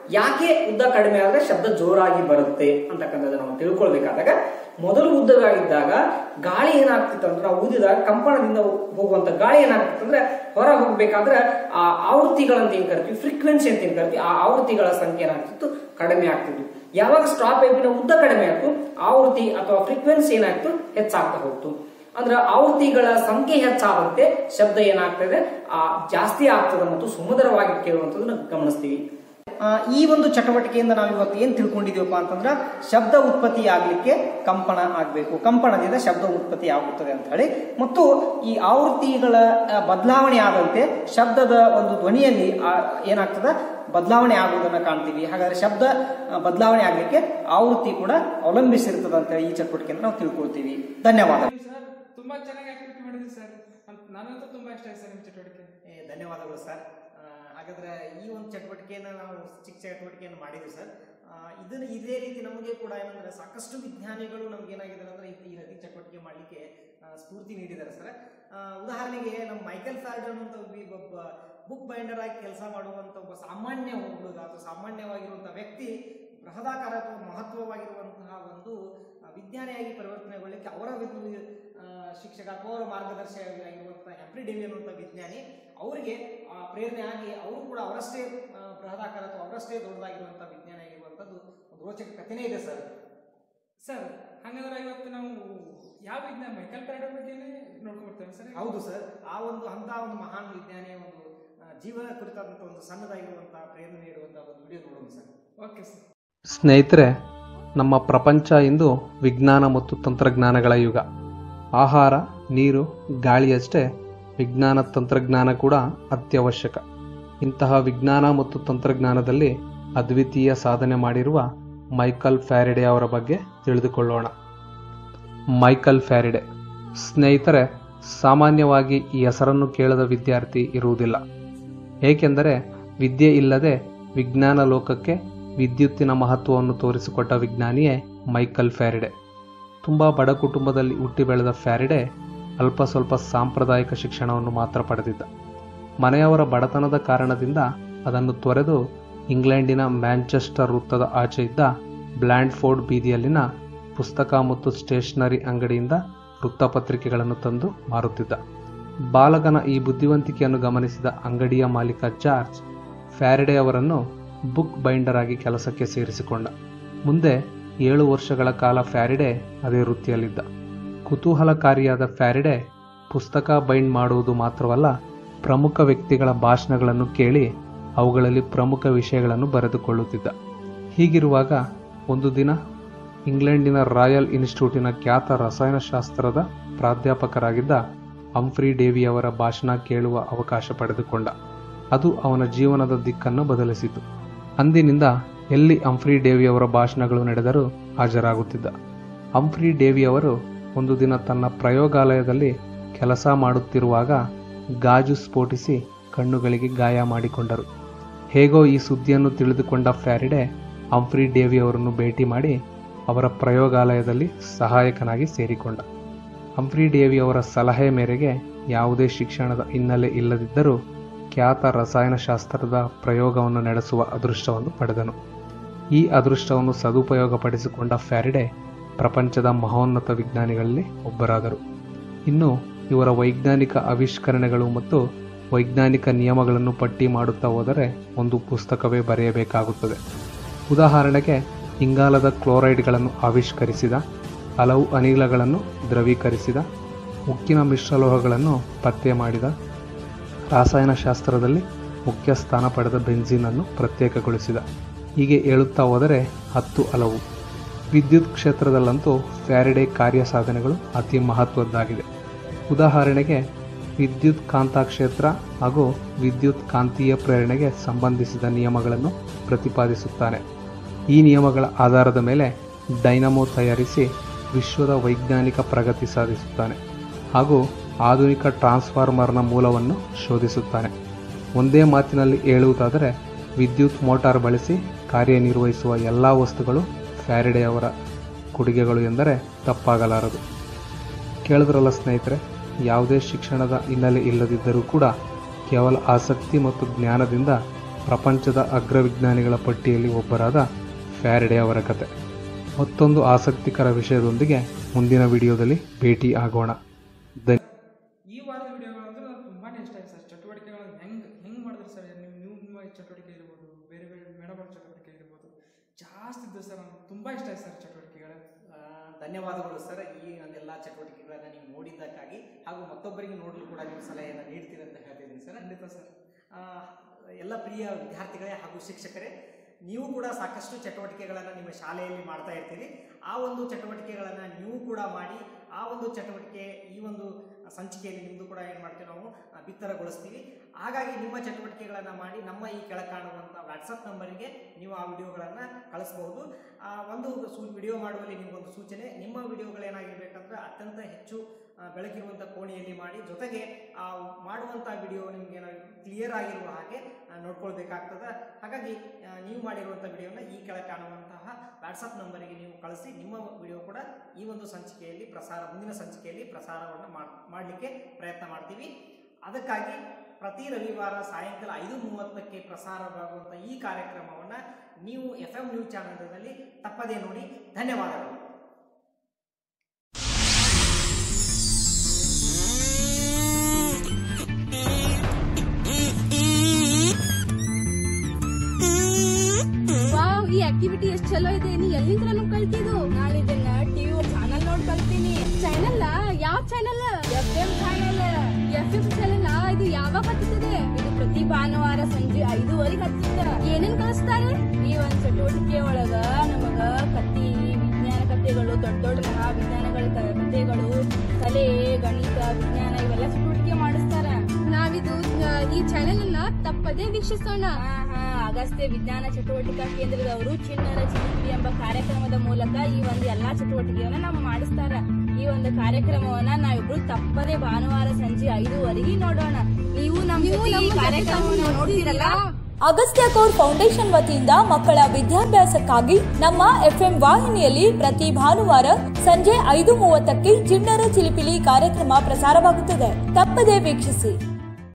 ಯಾಕೆ ಉದ್ದ ಕಡಿಮೆ ಆದ್ರೆ ಶಬ್ದ ಜೋರಾಗಿ ಬರುತ್ತೆ ಅಂತಕ್ಕಂಥದ್ದು ನಾವು ತಿಳ್ಕೊಳ್ಬೇಕಾದಾಗ ಮೊದಲು ಉದ್ದವಾಗಿದ್ದಾಗ ಗಾಳಿ ಏನಾಗ್ತಿತ್ತು ಅಂದ್ರೆ ನಾವು ಊದಿದಾಗ ಕಂಪನದಿಂದ ಹೋಗುವಂತ ಗಾಳಿ ಏನಾಗ್ತಿತ್ತು ಅಂದ್ರೆ ಹೊರ ಹೋಗ್ಬೇಕಾದ್ರೆ ಆ ಆವೃತ್ತಿಗಳಂತ ಏನ್ ಕರಿತೀವಿ ಫ್ರೀಕ್ವೆನ್ಸಿ ಅಂತ ಏನ್ ಕರಿತೀವಿ ಆ ಆವೃತ್ತಿಗಳ ಸಂಖ್ಯೆ ಏನಾಗ್ತಿತ್ತು ಕಡಿಮೆ ಆಗ್ತಿತ್ತು ಯಾವಾಗ ಸ್ಟಾಪ್ ಪೈಪಿನ ಉದ್ದ ಕಡಿಮೆ ಆಯ್ತು ಆವೃತ್ತಿ ಅಥವಾ ಫ್ರೀಕ್ವೆನ್ಸಿ ಏನಾಯ್ತು ಹೆಚ್ಚಾಗ್ತಾ ಹೋಗ್ತು ಅಂದ್ರೆ ಆವೃತ್ತಿಗಳ ಸಂಖ್ಯೆ ಹೆಚ್ಚಾದಂತೆ ಶಬ್ದ ಏನಾಗ್ತದೆ ಆ ಜಾಸ್ತಿ ಆಗ್ತದೆ ಮತ್ತು ಸುಮಧುರವಾಗಿ ಕೇಳುವಂಥದ್ದನ್ನ ಗಮನಿಸ್ತೀವಿ ಆ, ಈ ಒಂದು ಚಟುವಟಿಕೆಯಿಂದ ನಾವು ಇವತ್ತು ಏನ್ ತಿಳ್ಕೊಂಡಿದೀವಪ್ಪ ಅಂತಂದ್ರೆ ಶಬ್ದ ಉತ್ಪತ್ತಿ ಆಗ್ಲಿಕ್ಕೆ ಕಂಪನ ಆಗ್ಬೇಕು ಕಂಪನದಿಂದ ಶಬ್ದ ಉತ್ಪತ್ತಿ ಆಗುತ್ತದೆ ಅಂತ ಹೇಳಿ ಮತ್ತು ಈ ಆವೃತ್ತಿಗಳ ಆ, ಬದಲಾವಣೆ ಆದಂತೆ ಶಬ್ದದ ಒಂದು ಧ್ವನಿಯಲ್ಲಿ ಆ, ಏನಾಗ್ತದ ಬದಲಾವಣೆ ಆಗುವುದನ್ನ ಕಾಣ್ತೀವಿ ಹಾಗಾದ್ರೆ ಶಬ್ದ ಆ, ಬದಲಾವಣೆ ಆಗ್ಲಿಕ್ಕೆ ಆವೃತ್ತಿ ಕೂಡ ಅವಲಂಬಿಸಿರ್ತದೆ ಅಂತ ಹೇಳಿ ಈ ಚಟುವಟಿಕೆಯನ್ನು ನಾವು ತಿಳ್ಕೊಳ್ತೀವಿ ಧನ್ಯವಾದ ಸರ್ ತುಂಬಾ ಚೆನ್ನಾಗಿ ಆಕ್ಟಿವಿಟಿ ಮಾಡಿದ್ರಿ ಸರ್ ನನಗಂತೂ ತುಂಬಾ ಇಷ್ಟ ಆಯ್ತು ಸರ್ ನಿಮ್ಮ ಚಟುವಟಿಕೆ ಏ, ಧನ್ಯವಾದಗಳು ಸರ್ ಆ, ಹಾಗಾದ್ರೆ ಈ ಒಂದು ಚಟುವಟಿಕೆಯನ್ನು ನಾವು ಚಿಕ್ಕ ಚಟುವಟಿಕೆಯನ್ನು ಮಾಡಿದ್ವಿ ಸರ್ ಆ, ಇದನ್ನ ಇದೇ ರೀತಿ ನಮಗೆ ಕೂಡ ಏನಂದ್ರೆ ಸಾಕಷ್ಟು ವಿಜ್ಞಾನಿಗಳು ನಮ್ಗೆ ಏನಾಗಿದೆ ಅಂದ್ರೆ ಈ ರೀತಿ ಚಟುವಟಿಕೆ ಮಾಡಲಿಕ್ಕೆ ಸ್ಫೂರ್ತಿ ನೀಡಿದ್ದಾರೆ ಸರ್ ಆ, ಉದಾಹರಣೆಗೆ ನಮ್ಮ ಮೈಕೆಲ್ ಫ್ಯಾರ್ಡ್ ಅನ್ನುವಂಥ ಒಬ್ಬ- ಒಬ್ಬ ಬುಕ್ ಬೈಂಡರ್ ಆಗಿ ಕೆಲಸ ಮಾಡುವಂತ ಒಬ್ಬ ಸಾಮಾನ್ಯ ಹುಡುಗ ಅಥವಾ ಸಾಮಾನ್ಯವಾಗಿರುವಂತಹ ವ್ಯಕ್ತಿ ಬೃಹದಾಕಾರ ಅಥವಾ ಮಹತ್ವವಾಗಿರುವಂತಹ ಒಂದು ಆ, ವಿಜ್ಞಾನಿಯಾಗಿ ಪರಿವರ್ತನೆಗೊಳ್ಳಿಕ್ಕೆ ಅವರ ಒಂದು ಆ, ಶಿಕ್ಷಕ ಅಥವಾ ಅವರ ಮಾರ್ಗದರ್ಶಿಯಾಗಿರುವಂತಹ ಹೆಂಪ್ರಿ ಡೆವಿ ಅನ್ನುವಂಥ ವಿಜ್ಞಾನಿ ಅವರಿಗೆ ಆ, ಪ್ರೇರಣೆ ಆಗಿ ಅವರು ಕೂಡ ಅವರಷ್ಟೇ ಆ, ಬೃಹದಾಕಾರ ಅಥವಾ ಅವರಷ್ಟೇ ದೊಡ್ಡದಾಗಿರುವಂಥ ವಿಜ್ಞಾನಿ ಆಗಿರುವಂಥದ್ದು ಒಂದು ರೋಚಕ ಕಥೆನೇ ಇದೆ ಸರ್ ಸರ್ ಹಾಗಾದ್ರೆ ಇವತ್ತು ನಾವು ಯಾವ ವಿಜ್ಞಾನ ಮೈಕಲ್ ಪ್ಯಾರಡರ್ ಬಗ್ಗೆನೇ ನೋಡ್ಕೊಂಡ್ಬರ್ತೇವೆ ಸರ್ ಹೌದು ಸರ್ ಆ ಒಂದು ಅಂತ ಒಂದು ಮಹಾನ್ ವಿಜ್ಞಾನಿಯ ಒಂದು ಆ, ಜೀವನ ಕುರಿತಾದಂಥ ಒಂದು ಸಣ್ಣದಾಗಿರುವಂತಹ ಪ್ರೇರಣೆ ನೀಡುವಂತಹ ಒಂದು ವಿಡಿಯೋ ನೋಡೋಣ ಸರ್ ಓಕೆ ಸರ್ ಸ್ನೇಹಿತರೆ ನಮ್ಮ ಪ್ರಪಂಚ ಇಂದು ವಿಜ್ಞಾನ ಮತ್ತು ತಂತ್ರಜ್ಞಾನಗಳ ಯುಗ ಆಹಾರ ನೀರು ಗಾಳಿಯಷ್ಟೇ ವಿಜ್ಞಾನ ತಂತ್ರಜ್ಞಾನ ಕೂಡ ಅತ್ಯವಶ್ಯಕ ಇಂತಹ ವಿಜ್ಞಾನ ಮತ್ತು ತಂತ್ರಜ್ಞಾನದಲ್ಲಿ ಅದ್ವಿತೀಯ ಸಾಧನೆ ಮಾಡಿರುವ ಮೈಕಲ್ ಫ್ಯಾರಿಡೆ ಅವರ ಬಗ್ಗೆ ತಿಳಿದುಕೊಳ್ಳೋಣ ಮೈಕಲ್ ಫ್ಯಾರಿಡೆ ಸ್ನೇಹಿತರೆ ಸಾಮಾನ್ಯವಾಗಿ ಈ ಹೆಸರನ್ನು ಕೇಳದ ವಿದ್ಯಾರ್ಥಿ ಇರುವುದಿಲ್ಲ ಏಕೆಂದರೆ ವಿದ್ಯೆ ಇಲ್ಲದೆ ವಿಜ್ಞಾನ ಲೋಕಕ್ಕೆ ವಿದ್ಯುತ್ತಿನ ಮಹತ್ವವನ್ನು ತೋರಿಸಿಕೊಟ್ಟ ವಿಜ್ಞಾನಿಯೇ ಮೈಕಲ್ ಫ್ಯಾರಿಡೆ ತುಂಬ ಬಡ ಕುಟುಂಬದಲ್ಲಿ ಹುಟ್ಟಿ ಬೆಳೆದ ಫ್ಯಾರಿಡೆ ಅಲ್ಪ ಸ್ವಲ್ಪ ಸಾಂಪ್ರದಾಯಿಕ ಶಿಕ್ಷಣವನ್ನು ಮಾತ್ರ ಪಡೆದಿದ್ದ ಮನೆಯವರ ಬಡತನದ ಕಾರಣದಿಂದ ಅದನ್ನು ತೊರೆದು ಇಂಗ್ಲೆಂಡಿನ ಮ್ಯಾಂಚೆಸ್ಟರ್ ವೃತ್ತದ ಆಚೆ ಇದ್ದ ಬ್ಲ್ಯಾಂಡ್ಫೋರ್ಡ್ ಬೀದಿಯಲ್ಲಿನ ಪುಸ್ತಕ ಮತ್ತು ಸ್ಟೇಷನರಿ ಅಂಗಡಿಯಿಂದ ವೃತ್ತಪತ್ರಿಕೆಗಳನ್ನು ತಂದು ಮಾರುತ್ತಿದ್ದ ಬಾಲಕನ ಈ ಬುದ್ಧಿವಂತಿಕೆಯನ್ನು ಗಮನಿಸಿದ ಅಂಗಡಿಯ ಮಾಲೀಕ ಜಾರ್ಜ್ ಫ್ಯಾರಿಡೆ ಅವರನ್ನು ಬುಕ್ ಬೈಂಡರ್ ಆಗಿ ಕೆಲಸಕ್ಕೆ ಸೇರಿಸಿಕೊಂಡ ಮುಂದೆ ಏಳು ವರ್ಷಗಳ ಕಾಲ ಫ್ಯಾರಿಡೆ ಅದೇ ವೃತ್ತಿಯಲ್ಲಿದ್ದ ಕುತೂಹಲಕಾರಿಯಾದ ಫ್ಯಾರಿಡೆ ಪುಸ್ತಕ ಬೈಂಡ್ ಮಾಡುವುದು ಮಾತ್ರವಲ್ಲ ಪ್ರಮುಖ ವ್ಯಕ್ತಿಗಳ ಭಾಷಣಗಳನ್ನು ಕೇಳಿ ಅವುಗಳಲ್ಲಿ ಪ್ರಮುಖ ವಿಷಯಗಳನ್ನು ಬರೆದುಕೊಳ್ಳುತ್ತಿದ್ದ ಹೀಗಿರುವಾಗ ಒಂದು ದಿನ ಇಂಗ್ಲೆಂಡಿನ ರಾಯಲ್ ಇನ್ಸ್ಟಿಟ್ಯೂಟಿನ ಖ್ಯಾತ ರಸಾಯನಶಾಸ್ತ್ರದ ಪ್ರಾಧ್ಯಾಪಕರಾಗಿದ್ದ ಹಂಫ್ರಿ ಡೇವಿಯವರ ಭಾಷಣ ಕೇಳುವ ಅವಕಾಶ ಪಡೆದುಕೊಂಡ ಅದು ಅವನ ಜೀವನದ ದಿಕ್ಕನ್ನು ಬದಲಿಸಿತು ಅಂದಿನಿಂದ ಎಲ್ಲಿ ಹಂಫ್ರಿ ಡೇವಿಯವರ ಭಾಷಣಗಳು ನಡೆದರೂ ಹಾಜರಾಗುತ್ತಿದ್ದ ಹಂಫ್ರಿ ಡೇವಿಯವರು ಒಂದು ದಿನ ತನ್ನ ಪ್ರಯೋಗಾಲಯದಲ್ಲಿ ಕೆಲಸ ಮಾಡುತ್ತಿರುವಾಗ ಗಾಜು ಸ್ಫೋಟಿಸಿ ಕಣ್ಣುಗಳಿಗೆ ಗಾಯ ಮಾಡಿಕೊಂಡರು ಹೇಗೋ ಈ ಸುದ್ದಿಯನ್ನು ತಿಳಿದುಕೊಂಡ ಫ್ಯಾರಿಡೆ ಹಂಫ್ರಿ ಡೇವಿಯವರನ್ನು ಭೇಟಿ ಮಾಡಿ ಅವರ ಪ್ರಯೋಗಾಲಯದಲ್ಲಿ ಸಹಾಯಕನಾಗಿ ಸೇರಿಕೊಂಡ ಹಂಫ್ರಿ ಡೇವಿಯವರ ಸಲಹೆ ಮೇರೆಗೆ ಯಾವುದೇ ಶಿಕ್ಷಣದ ಹಿನ್ನೆಲೆ ಇಲ್ಲದಿದ್ದರೂ ಖ್ಯಾತ ರಸಾಯನಶಾಸ್ತ್ರದ ಪ್ರಯೋಗವನ್ನು ನಡೆಸುವ ಅದೃಷ್ಟವನ್ನು ಪಡೆದನು ಈ ಅದೃಷ್ಟವನ್ನು ಸದುಪಯೋಗಪಡಿಸಿಕೊಂಡ ಫ್ಯಾರಿಡೆ ಪ್ರಪಂಚದ ಮಹೋನ್ನತ ವಿಜ್ಞಾನಿಗಳಲ್ಲಿ ಒಬ್ಬರಾದರು ಇನ್ನು ಇವರ ವೈಜ್ಞಾನಿಕ ಆವಿಷ್ಕರಣೆಗಳು ಮತ್ತು ವೈಜ್ಞಾನಿಕ ನಿಯಮಗಳನ್ನು ಪಟ್ಟಿ ಮಾಡುತ್ತಾ ಹೋದರೆ ಒಂದು ಪುಸ್ತಕವೇ ಬರೆಯಬೇಕಾಗುತ್ತದೆ ಉದಾಹರಣೆಗೆ ಇಂಗಾಲದ ಕ್ಲೋರೈಡ್ಗಳನ್ನು ಆವಿಷ್ಕರಿಸಿದ ಹಲವು ಅನಿಲಗಳನ್ನು ದ್ರವೀಕರಿಸಿದ ಉಕ್ಕಿನ ಮಿಶ್ರಲೋಹಗಳನ್ನು ಪತ್ತೆ ಮಾಡಿದ ರಾಸಾಯನಶಾಸ್ತ್ರದಲ್ಲಿ ಮುಖ್ಯ ಸ್ಥಾನ ಪಡೆದ ಬೆನ್ಝಿನನ್ನು ಪ್ರತ್ಯೇಕಗೊಳಿಸಿದ ಹೀಗೆ ಹೇಳುತ್ತಾ ಹೋದರೆ ಹತ್ತು ಹಲವು ವಿದ್ಯುತ್ ಕ್ಷೇತ್ರದಲ್ಲಂತೂ ಫ್ಯಾರಿಡೆ ಕಾರ್ಯ ಸಾಧನೆಗಳು ಅತಿ ಮಹತ್ವದ್ದಾಗಿದೆ ಉದಾಹರಣೆಗೆ ವಿದ್ಯುತ್ ಕಾಂತಕ್ಷೇತ್ರ ಹಾಗೂ ವಿದ್ಯುತ್ ಕಾಂತೀಯ ಪ್ರೇರಣೆಗೆ ಸಂಬಂಧಿಸಿದ ನಿಯಮಗಳನ್ನು ಪ್ರತಿಪಾದಿಸುತ್ತಾನೆ ಈ ನಿಯಮಗಳ ಆಧಾರದ ಮೇಲೆ ಡೈನಮೋ ತಯಾರಿಸಿ ವಿಶ್ವದ ವೈಜ್ಞಾನಿಕ ಪ್ರಗತಿ ಸಾಧಿಸುತ್ತಾನೆ ಹಾಗೂ ಆಧುನಿಕ ಟ್ರಾನ್ಸ್ಫಾರ್ಮರ್ನ ಮೂಲವನ್ನು ಶೋಧಿಸುತ್ತಾನೆ ಒಂದೇ ಮಾತಿನಲ್ಲಿ ಹೇಳುವುದಾದರೆ ವಿದ್ಯುತ್ ಮೋಟಾರ್ ಬಳಸಿ ಕಾರ್ಯನಿರ್ವಹಿಸುವ ಎಲ್ಲ ವಸ್ತುಗಳು ಫ್ಯಾರಿಡೆಯವರ ಕೊಡುಗೆಗಳು ಎಂದರೆ ತಪ್ಪಾಗಲಾರದು ಕೇಳಿದ್ರಲ್ಲ ಸ್ನೇಹಿತರೆ ಯಾವುದೇ ಶಿಕ್ಷಣದ ಹಿನ್ನೆಲೆ ಇಲ್ಲದಿದ್ದರೂ ಕೂಡ ಕೇವಲ ಆಸಕ್ತಿ ಮತ್ತು ಜ್ಞಾನದಿಂದ ಪ್ರಪಂಚದ ಅಗ್ರವಿಜ್ಞಾನಿಗಳ ಪಟ್ಟಿಯಲ್ಲಿ ಒಬ್ಬರಾದ ಫ್ಯಾರಡೆ ಅವರ ಕತೆ ಮತ್ತೊಂದು ಆಸಕ್ತಿಕರ ವಿಷಯದೊಂದಿಗೆ ಮುಂದಿನ ವಿಡಿಯೋದಲ್ಲಿ ಭೇಟಿ ಆಗೋಣ ಧನ್ಯ ಈ ವಾರದ ವಿಡಿಯೋಗಳಂದ್ರೆ ನನಗೆ ತುಂಬಾನೇ ಇಷ್ಟ ಆಯ್ತು ಸರ್ ಚಟುವಟಿಕೆಗಳನ್ನು ಹೆಂಗೆ ಹೆಂಗೆ ಮಾಡಿದ್ರು ಸರ್ ನೀವು ನೀವು ನಿಮ್ಮ ಚಟುವಟಿಕೆ ಇರ್ಬೋದು ಬೇರೆ ಬೇರೆ ಮೇಡಮ್ ಅವ್ರ ಚಟುವಟಿಕೆ ಇರ್ಬೋದು ಜಾಸ್ತಿ ಇದ್ದು ಸರ್ ನನಗೆ ತುಂಬ ಇಷ್ಟ ಆಯ್ತು ಸರ್ ಚಟುವಟಿಕೆಗಳು ಆ, ಧನ್ಯವಾದಗಳು ಸರ್ ಈ ಒಂದೆಲ್ಲ ಚಟುವಟಿಕೆಗಳನ್ನು ನೀವು ನೋಡಿದ್ದಕ್ಕಾಗಿ ಹಾಗೂ ಮತ್ತೊಬ್ಬರಿಗೆ ನೋಡಲು ಕೂಡ ನೀವು ಸಲಹೆಯನ್ನು ನೀಡ್ತೀರಿ ಅಂತ ಹೇಳ್ತಿದ್ದೀನಿ ಸರ್ ಖಂಡಿತ ಸರ್ ಆ, ಎಲ್ಲ ಪ್ರಿಯ ವಿದ್ಯಾರ್ಥಿಗಳೇ ಹಾಗೂ ಶಿಕ್ಷಕರೇ ನೀವು ಕೂಡ ಸಾಕಷ್ಟು ಚಟುವಟಿಕೆಗಳನ್ನು ನಿಮ್ಮ ಶಾಲೆಯಲ್ಲಿ ಮಾಡ್ತಾ ಇರ್ತೀರಿ ಆ ಒಂದು ಚಟುವಟಿಕೆಗಳನ್ನು ನೀವು ಕೂಡ ಮಾಡಿ ಆ ಒಂದು ಚಟುವಟಿಕೆ ಈ ಒಂದು ಸಂಚಿಕೆಯಲ್ಲಿ ನಿಮ್ಮದು ಕೂಡ ಏನು ಮಾಡ್ತೀವಿ ನಾವು ಆ, ಬಿತ್ತರಗೊಳಿಸ್ತೀವಿ ಹಾಗಾಗಿ ನಿಮ್ಮ ಚಟುವಟಿಕೆಗಳನ್ನು ಮಾಡಿ ನಮ್ಮ ಈ ಕೆಳ ಕಾಣುವಂಥ ವಾಟ್ಸಪ್ ನಂಬರಿಗೆ ನೀವು ಆ ವಿಡಿಯೋಗಳನ್ನು ಕಳಿಸ್ಬೋದು ಆ, ಒಂದು ಸೂ ವಿಡಿಯೋ ಮಾಡುವಲ್ಲಿ ನಿಮಗೊಂದು ಸೂಚನೆ ನಿಮ್ಮ ವಿಡಿಯೋಗಳೇನಾಗಿರ್ಬೇಕಂದ್ರೆ ಅತ್ಯಂತ ಹೆಚ್ಚು ಆ, ಬೆಳಕಿರುವಂಥ ಕೋಣೆಯಲ್ಲಿ ಮಾಡಿ ಜೊತೆಗೆ ಆ ಮಾಡುವಂಥ ವಿಡಿಯೋ ನಿಮಗೆ ಕ್ಲಿಯರ್ ಆಗಿರುವ ಹಾಗೆ ಆ, ನೋಡ್ಕೊಳ್ಬೇಕಾಗ್ತದೆ ಹಾಗಾಗಿ ಆ, ನೀವು ಮಾಡಿರುವಂಥ ವಿಡಿಯೋನ ಈ ಕೆಳ ಕಾಣುವಂತಹ ವಾಟ್ಸಪ್ ನಂಬರಿಗೆ ನೀವು ಕಳಿಸಿ ನಿಮ್ಮ ವಿಡಿಯೋ ಕೂಡ ಈ ಒಂದು ಸಂಚಿಕೆಯಲ್ಲಿ ಪ್ರಸಾರ ಮುಂದಿನ ಸಂಚಿಕೆಯಲ್ಲಿ ಪ್ರಸಾರವನ್ನು ಮಾಡಲಿಕ್ಕೆ ಪ್ರಯತ್ನ ಮಾಡ್ತೀವಿ ಅದಕ್ಕಾಗಿ ಪ್ರತಿ ರವಿವಾರ ಸಾಯಂಕಾಲ ಐದು ಮೂವತ್ತಕ್ಕೆ ಪ್ರಸಾರವಾಗುವಂಥ ಈ ಕಾರ್ಯಕ್ರಮವನ್ನು ನೀವು ಎಫ್ ಎಂ ನ್ಯೂಸ್ ಚಾನಲ್ನಲ್ಲಿ ತಪ್ಪದೇ ನೋಡಿ ಧನ್ಯವಾದಗಳು ವಾವ್ ಈ ಆಕ್ಟಿವಿಟಿ ಎಷ್ಟ್ ಚಲೋ ಇದೆ ನೀ ಎಲ್ಲಿಂದ ಕಲ್ತಿದ್ದು ನಾನು ಇದನ್ನ ಟಿವಿ ಚಾನಲ್ ನೋಡ್ ಕಲ್ತೀನಿ ಚಾನಲ್ ಯಾವ channel F M channel F M channel ಇದು ಯಾವಾಗ ಹತ್ತುತ್ತದೆ ಇದು ಪ್ರತಿ ಭಾನುವಾರ ಸಂಜೆ ಐದೂವರೆಗೆ ಹತ್ತದ ಏನೇನ್ ಕಲಿಸ್ತಾರೆ ಈ ಒಂದ್ ಚಟುವಟಿಕೆ ಒಳಗ ನಮಗ ಕತ್ತಿ ವಿಜ್ಞಾನ ಕಥೆಗಳು ದೊಡ್ಡ ದೊಡ್ಡ ಮಹಾವಿಜ್ಞಾನಗಳ ಕ- ಕಥೆಗಳು ಕಲೆ ಗಣಿತ ವಿಜ್ಞಾನ ಇವೆಲ್ಲ ಚಟುವಟಿಕೆ ಮಾಡಿಸ್ತಾರ ನಾವಿದು ಈ ಚಾನೆಲ್ ಅನ್ನ ತಪ್ಪದೇ ವೀಕ್ಷಿಸೋಣ ಅಗಸ್ತ್ಯ ವಿಜ್ಞಾನ ಚಟುವಟಿಕಾ ಕೇಂದ್ರದವರು ಚಿಣ್ಣರ ಚಿಲಿಪಿಲಿ ಎಂಬ ಕಾರ್ಯಕ್ರಮದ ಮೂಲಕ ಈ ಒಂದು ಎಲ್ಲಾ ಚಟುವಟಿಕೆಯನ್ನ ನಾವು ಮಾಡಿಸ್ತಾರ ಈ ಒಂದು ಕಾರ್ಯಕ್ರಮವನ್ನ ನಾವಿಬ್ರು ತಪ್ಪದೇ ಭಾನುವಾರ ಸಂಜೆ ಐದೂವರೆಗೆ ನೋಡೋಣ ನೀವು ನಮ್ಮ ಜೊತೆ ಈ ಕಾರ್ಯಕ್ರಮವನ್ನ ನೋಡ್ತೀರಲ್ಲ ಅಗಸ್ತ್ಯ ಕೌರ್ ಫೌಂಡೇಶನ್ ವತಿಯಿಂದ ಮಕ್ಕಳ ವಿದ್ಯಾಭ್ಯಾಸಕ್ಕಾಗಿ ನಮ್ಮ ಎಫ್ಎಂ ವಾಹಿನಿಯಲ್ಲಿ ಪ್ರತಿ ಭಾನುವಾರ ಸಂಜೆ ಐದು ಮೂವತ್ತಕ್ಕೆ ಚಿಣ್ಣರ ಚಿಲಿಪಿಲಿ ಕಾರ್ಯಕ್ರಮ ಪ್ರಸಾರವಾಗುತ್ತದೆ ತಪ್ಪದೇ ವೀಕ್ಷಿಸಿ